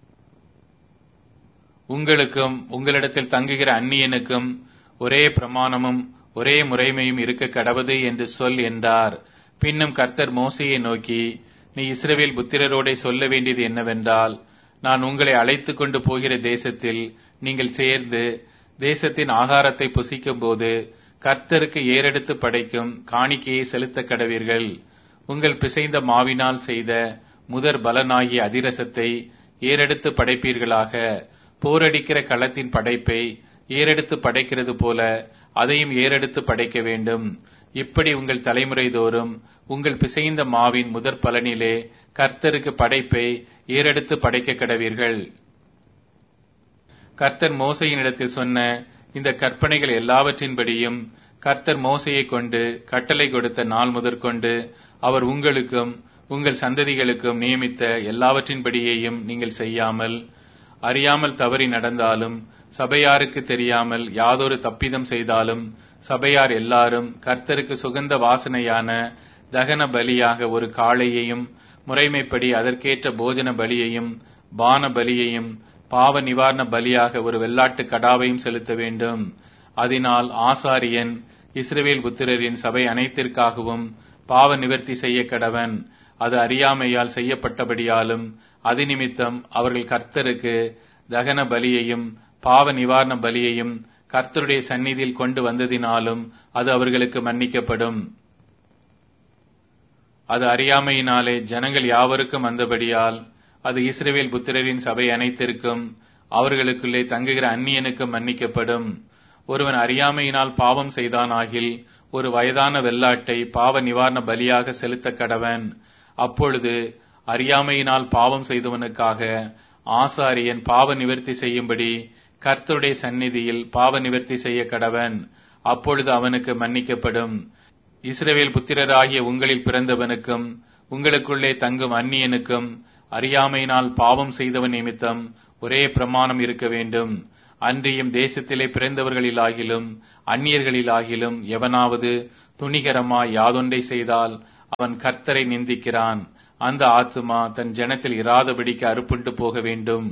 உங்களுக்கும் உங்களிடத்தில் தங்குகிற அந்நியனுக்கும் ஒரே பிரமாணமும் ஒரே முறைமையும் இருக்க கடவது என்று சொல் என்றார் பின்னும் கர்த்தர் மோசையை நோக்கி நீ இஸ்ரவேல் புத்திரரோடே சொல்ல வேண்டியது என்னவென்றால் நான் உங்களை அழைத்துக் கொண்டு போகிற தேசத்தில் நீங்கள் சேர்ந்து தேசத்தின் ஆகாரத்தை புசிக்கும் போது கர்த்தருக்கு ஏறெடுத்து படைக்கும் காணிக்கையை செலுத்த கடவீர்கள் உங்கள் பிசைந்த மாவினால் செய்த முதற் பலனாகிய அதிரசத்தை ஏறெடுத்து படைப்பீர்களாக போரடிக்கிற களத்தின் படைப்பை ஏறெடுத்து படைக்கிறது போல அதையும் ஏறெடுத்து படைக்க வேண்டும் இப்படி உங்கள் தலைமுறை தோறும் உங்கள் பிசைந்த மாவின் முதற் பலனிலே கர்த்தருக்கு படைப்பை ஏறெடுத்து படைக்க கடவீர்கள் கர்த்தர் மோசையினிடத்தில் சொன்ன இந்த கற்பனைகள் எல்லாவற்றின்படியும் கர்த்தர் மோசையை கொண்டு கட்டளை கொடுத்த நாள் முதற்கொண்டு அவர் உங்களுக்கும் உங்கள் சந்ததிகளுக்கும் நியமித்த எல்லாவற்றின்படியேயும் நீங்கள் செய்யாமல் அறியாமல் தவறி நடந்தாலும் சபையாருக்கு தெரியாமல் யாதொரு தப்பிதம் செய்தாலும் சபையார் எல்லாரும் கர்த்தருக்கு சுகந்த வாசனையான தகன பலியாக ஒரு காளையையும் முறைமைப்படி அதற்கேற்ற போஜன பலியையும் பான பலியையும் பாவ நிவாரண பலியாக ஒரு வெள்ளாட்டு கடாவையும் செலுத்த வேண்டும் அதனால் ஆசாரியன் இஸ்ரவேல் புத்திரரின் சபை அனைத்திற்காகவும் பாவ நிவர்த்தி செய்ய கடவன் அது அறியாமையால் செய்யப்பட்டபடியாலும் அது நிமித்தம் அவர்கள் கர்த்தருக்கு தகன பலியையும் பாவ நிவாரண பலியையும் கர்த்தருடைய சந்நிதியில் கொண்டு வந்ததினாலும் அது அவர்களுக்கு மன்னிக்கப்படும் அது அறியாமையினாலே ஜனங்கள் யாவருக்கும் வந்தபடியால் அது இஸ்ரவேல் புத்திரரின் சபை அனைத்திற்கும் அவர்களுக்குள்ளே தங்குகிற அந்நியனுக்கும் மன்னிக்கப்படும் ஒருவன் அறியாமையினால் பாவம் செய்தானாகில் ஒரு வயதான வெள்ளாட்டை பாவ நிவாரண பலியாக செலுத்த கடவன் அப்பொழுது அறியாமையினால் பாவம் செய்தவனுக்காக ஆசாரியன் பாவ நிவர்த்தி செய்யும்படி கர்த்தருடைய சந்நிதியில் பாவ நிவர்த்தி செய்ய கடவன் அப்பொழுது அவனுக்கு மன்னிக்கப்படும் இஸ்ரவேல் புத்திரராகிய உங்களில் பிறந்தவனுக்கும் உங்களுக்குள்ளே தங்கும் அந்நியனுக்கும் அறியாமையினால் பாவம் செய்தவன் நிமித்தம் ஒரே பிரமாணம் இருக்க வேண்டும் அன்றியும் தேசத்திலே பிறந்தவர்களிலாகிலும் அந்நியர்களிலாகிலும் எவனாவது துணிகரமாய் யாதொன்றை செய்தால் அவன் கர்த்தரை நிந்திக்கிறான் அந்த ஆத்துமா தன் ஜனத்தில் இராதபடிக்கு அறுப்புண்டு போக வேண்டும்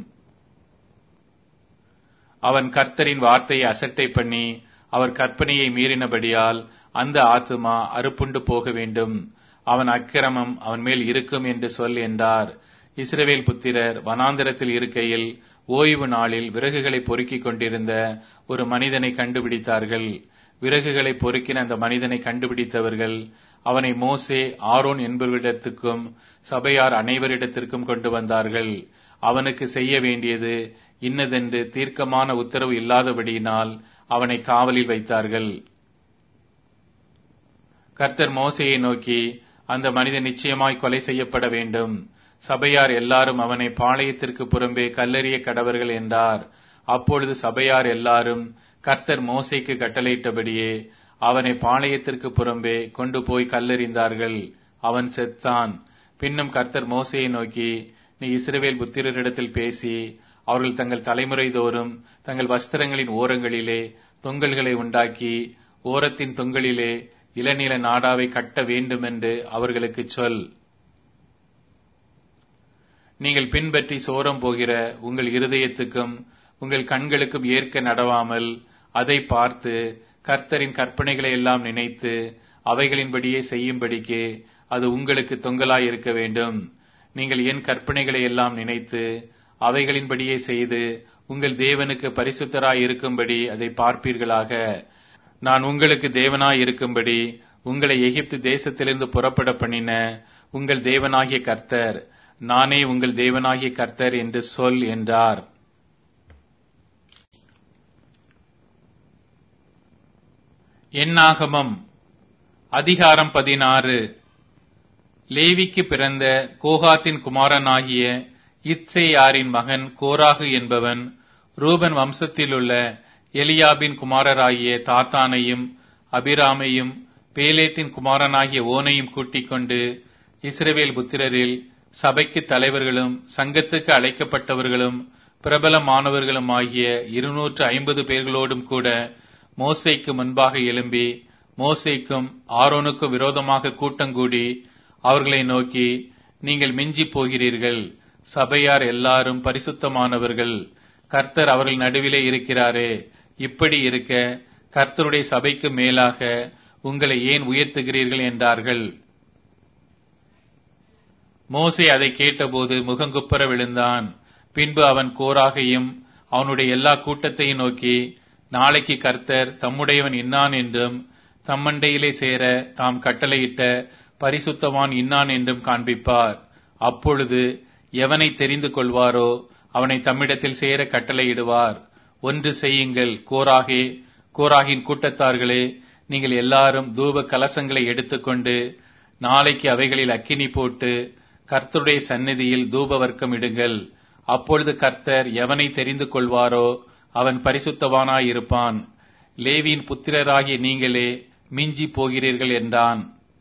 அவன் கர்த்தரின் வார்த்தையை அசட்டை பண்ணி அவர் கற்பனையை மீறினபடியால் அந்த ஆத்துமா அறுப்புண்டு போக வேண்டும் அவன் அக்கிரமம் அவன் மேல் இருக்கும் என்று சொல் என்றார் இஸ்ரவேல் புத்திரர் வனாந்திரத்தில் இருக்கையில் ஓய்வு நாளில் விறகுகளை பொறுக்கிக் கொண்டிருந்த ஒரு மனிதனை கண்டுபிடித்தார்கள் விறகுகளை பொறுக்கின அந்த மனிதனை கண்டுபிடித்தவர்கள் அவனை மோசே ஆரோன் என்பவரிடத்துக்கும் சபையார் அனைவரிடத்திற்கும் கொண்டு வந்தார்கள் அவனுக்கு செய்ய வேண்டியது இன்னதென்று தீர்க்கமான உத்தரவு இல்லாதபடியினால் அவனை காவலில் வைத்தார்கள் கர்த்தர் மோசையை நோக்கி அந்த மனிதன் நிச்சயமாய் கொலை செய்யப்பட வேண்டும் சபையார் எல்லாரும் அவனை பாளையத்திற்கு புறம்பே கல்லறிய கடவர்கள் என்றார் அப்பொழுது சபையார் எல்லாரும் கர்த்தர் மோசைக்கு கட்டளையிட்டபடியே அவனை பாளையத்திற்கு புறம்பே கொண்டு போய் கல்லறிந்தார்கள் அவன் செத்தான் பின்னும் கர்த்தர் மோசையை நோக்கி நீ இஸ்ரவேல் புத்திரரிடத்தில் பேசி அவர்கள் தங்கள் தலைமுறை தோறும் தங்கள் வஸ்திரங்களின் ஓரங்களிலே தொங்கல்களை உண்டாக்கி ஓரத்தின் தொங்கலிலே இளநில நாடாவை கட்ட வேண்டும் என்று அவர்களுக்கு சொல் நீங்கள் பின்பற்றி சோரம் போகிற உங்கள் இருதயத்துக்கும் உங்கள் கண்களுக்கும் ஏற்க நடவாமல் அதை பார்த்து கர்த்தரின் கற்பனைகளை எல்லாம் நினைத்து அவைகளின்படியே செய்யும்படிக்கு அது உங்களுக்கு தொங்கலாய் இருக்க வேண்டும் நீங்கள் என் கற்பனைகளை எல்லாம் நினைத்து அவைகளின்படியே செய்து உங்கள் தேவனுக்கு பரிசுத்தராய் இருக்கும்படி அதை பார்ப்பீர்களாக நான் உங்களுக்கு தேவனாய் இருக்கும்படி உங்களை எகிப்து தேசத்திலிருந்து புறப்பட பண்ணின உங்கள் தேவனாகிய கர்த்தர் நானே உங்கள் தேவனாகிய கர்த்தர் என்று சொல் என்றார் எண்ணாகமம் அதிகாரம் பதினாறு லேவிக்கு பிறந்த கோகாத்தின் குமாரனாகிய இத்சேயாரின் மகன் கோராகு என்பவன் ரூபன் வம்சத்திலுள்ள எலியாபின் குமாரராகிய தாத்தானையும் அபிராமையும் பேலேத்தின் குமாரனாகிய ஓனையும் கூட்டிக் கொண்டு இஸ்ரவேல் புத்திரரில் சபைக்கு தலைவர்களும் சங்கத்துக்கு அழைக்கப்பட்டவர்களும் பிரபலமானவர்களும் ஆகிய இருநூற்று ஐம்பது பேர்களோடும் கூட மோசைக்கு முன்பாக எழும்பி மோசைக்கும் ஆரோனுக்கும் விரோதமாக கூட்டங்கூடி அவர்களை நோக்கி நீங்கள் மிஞ்சி போகிறீர்கள் சபையார் எல்லாரும் பரிசுத்தமானவர்கள் கர்த்தர் அவர்கள் நடுவிலே இருக்கிறாரே இப்படி இருக்க கர்த்தருடைய சபைக்கு மேலாக உங்களை ஏன் உயர்த்துகிறீர்கள் என்றார்கள் மோசே அதை கேட்டபோது முகங்குப்புற விழுந்தான் பின்பு அவன் கோராகையும் அவனுடைய எல்லா கூட்டத்தையும் நோக்கி நாளைக்கு கர்த்தர் தம்முடையவன் இன்னான் என்றும் தம்மண்டையிலே சேர தாம் கட்டளையிட்ட பரிசுத்தவான் இன்னான் என்றும் காண்பிப்பார் அப்பொழுது எவனை தெரிந்து கொள்வாரோ அவனை தம்மிடத்தில் சேர கட்டளையிடுவார் ஒன்று செய்யுங்கள் கோராகே கோராகின் கூட்டத்தார்களே நீங்கள் எல்லாரும் தூப கலசங்களை எடுத்துக்கொண்டு நாளைக்கு அவைகளில் அக்கினி போட்டு கர்த்தருடைய சந்நிதியில் தூப வர்க்கம் இடுங்கள் அப்பொழுது கர்த்தர் எவனை தெரிந்து கொள்வாரோ அவன் பரிசுத்தவானாயிருப்பான் லேவியின் புத்திரராகிய நீங்களே மிஞ்சி போகிறீர்கள் என்றான்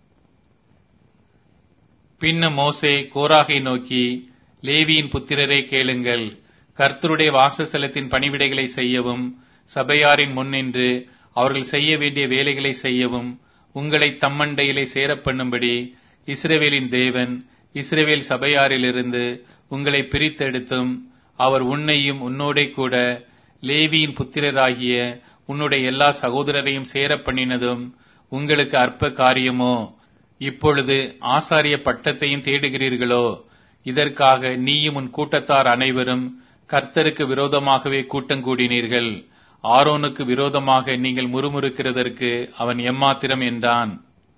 பின்ன மோசே கோராகை நோக்கி லேவியின் புத்திரரே கேளுங்கள் கர்த்தருடைய வாசஸ்தலத்தின் பணிவிடைகளை செய்யவும் சபையாரின் முன்னின்று அவர்கள் செய்ய வேண்டிய வேலைகளை செய்யவும் உங்களை தம்மண்டையிலே சேரப்பண்ணும்படி இஸ்ரவேலின் தேவன் இஸ்ரவேல் சபையாரிலிருந்து உங்களை பிரித்தெடுத்தும் அவர் உன்னையும் உன்னோடே கூட லேவியின் புத்திரராகிய உன்னுடைய எல்லா சகோதரரையும் சேர பண்ணினதும் உங்களுக்கு அற்ப காரியமோ இப்பொழுது ஆசாரிய பட்டத்தையும் தேடுகிறீர்களோ இதற்காக நீயும் உன் கூட்டத்தார் அனைவரும் கர்த்தருக்கு விரோதமாகவே கூட்டங்கூடினீர்கள் ஆரோனுக்கு விரோதமாக நீங்கள் முறுமுறுக்கிறதற்கு அவன் எம்மாத்திரம் என்றான்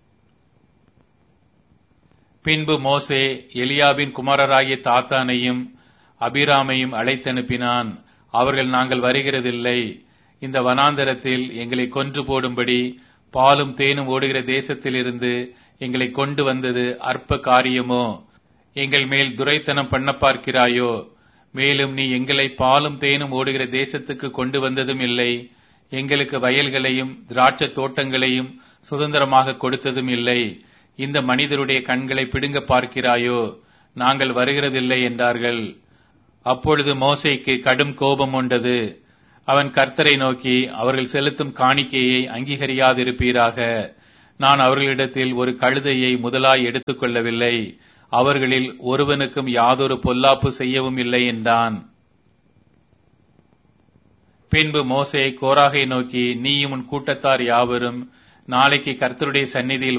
பின்பு மோசே எலியாபின் குமாரராகிய தாத்தானையும் அபிராமையும் அழைத்தனுப்பினான் அவர்கள் நாங்கள் வருகிறதில்லை இந்த வனாந்தரத்தில் எங்களை கொன்று போடும்படி பாலும் தேனும் ஓடுகிற தேசத்திலிருந்து எங்களை கொண்டு வந்தது அற்ப காரியமோ எங்கள் மேல் துரைத்தனம் பண்ண பார்க்கிறாயோ மேலும் நீ எங்களை பாலும் தேனும் ஓடுகிற தேசத்துக்கு கொண்டு வந்ததும் இல்லை எங்களுக்கு வயல்களையும் திராட்சை தோட்டங்களையும் சுதந்திரமாக கொடுத்ததும் இல்லை இந்த மனிதருடைய கண்களை பிடுங்க பார்க்கிறாயோ நாங்கள் வருகிறதில்லை என்றார்கள் அப்பொழுது மோசைக்கு கடும் கோபம் உண்டது அவன் கர்த்தரை நோக்கி அவர்கள் செலுத்தும் காணிக்கையை அங்கீகரியாதிருப்பீராக நான் அவர்களிடத்தில் ஒரு கழுதையை முதலாய் எடுத்துக்கொள்ளவில்லை அவர்களில் ஒருவனுக்கும் யாதொரு பொல்லாப்பு செய்யவும் இல்லை என்றான் பின்பு மோசே கோராகை நோக்கி நீயும் உன் கூட்டத்தார் யாவரும் நாளைக்கு கர்த்தருடைய சந்நிதியில்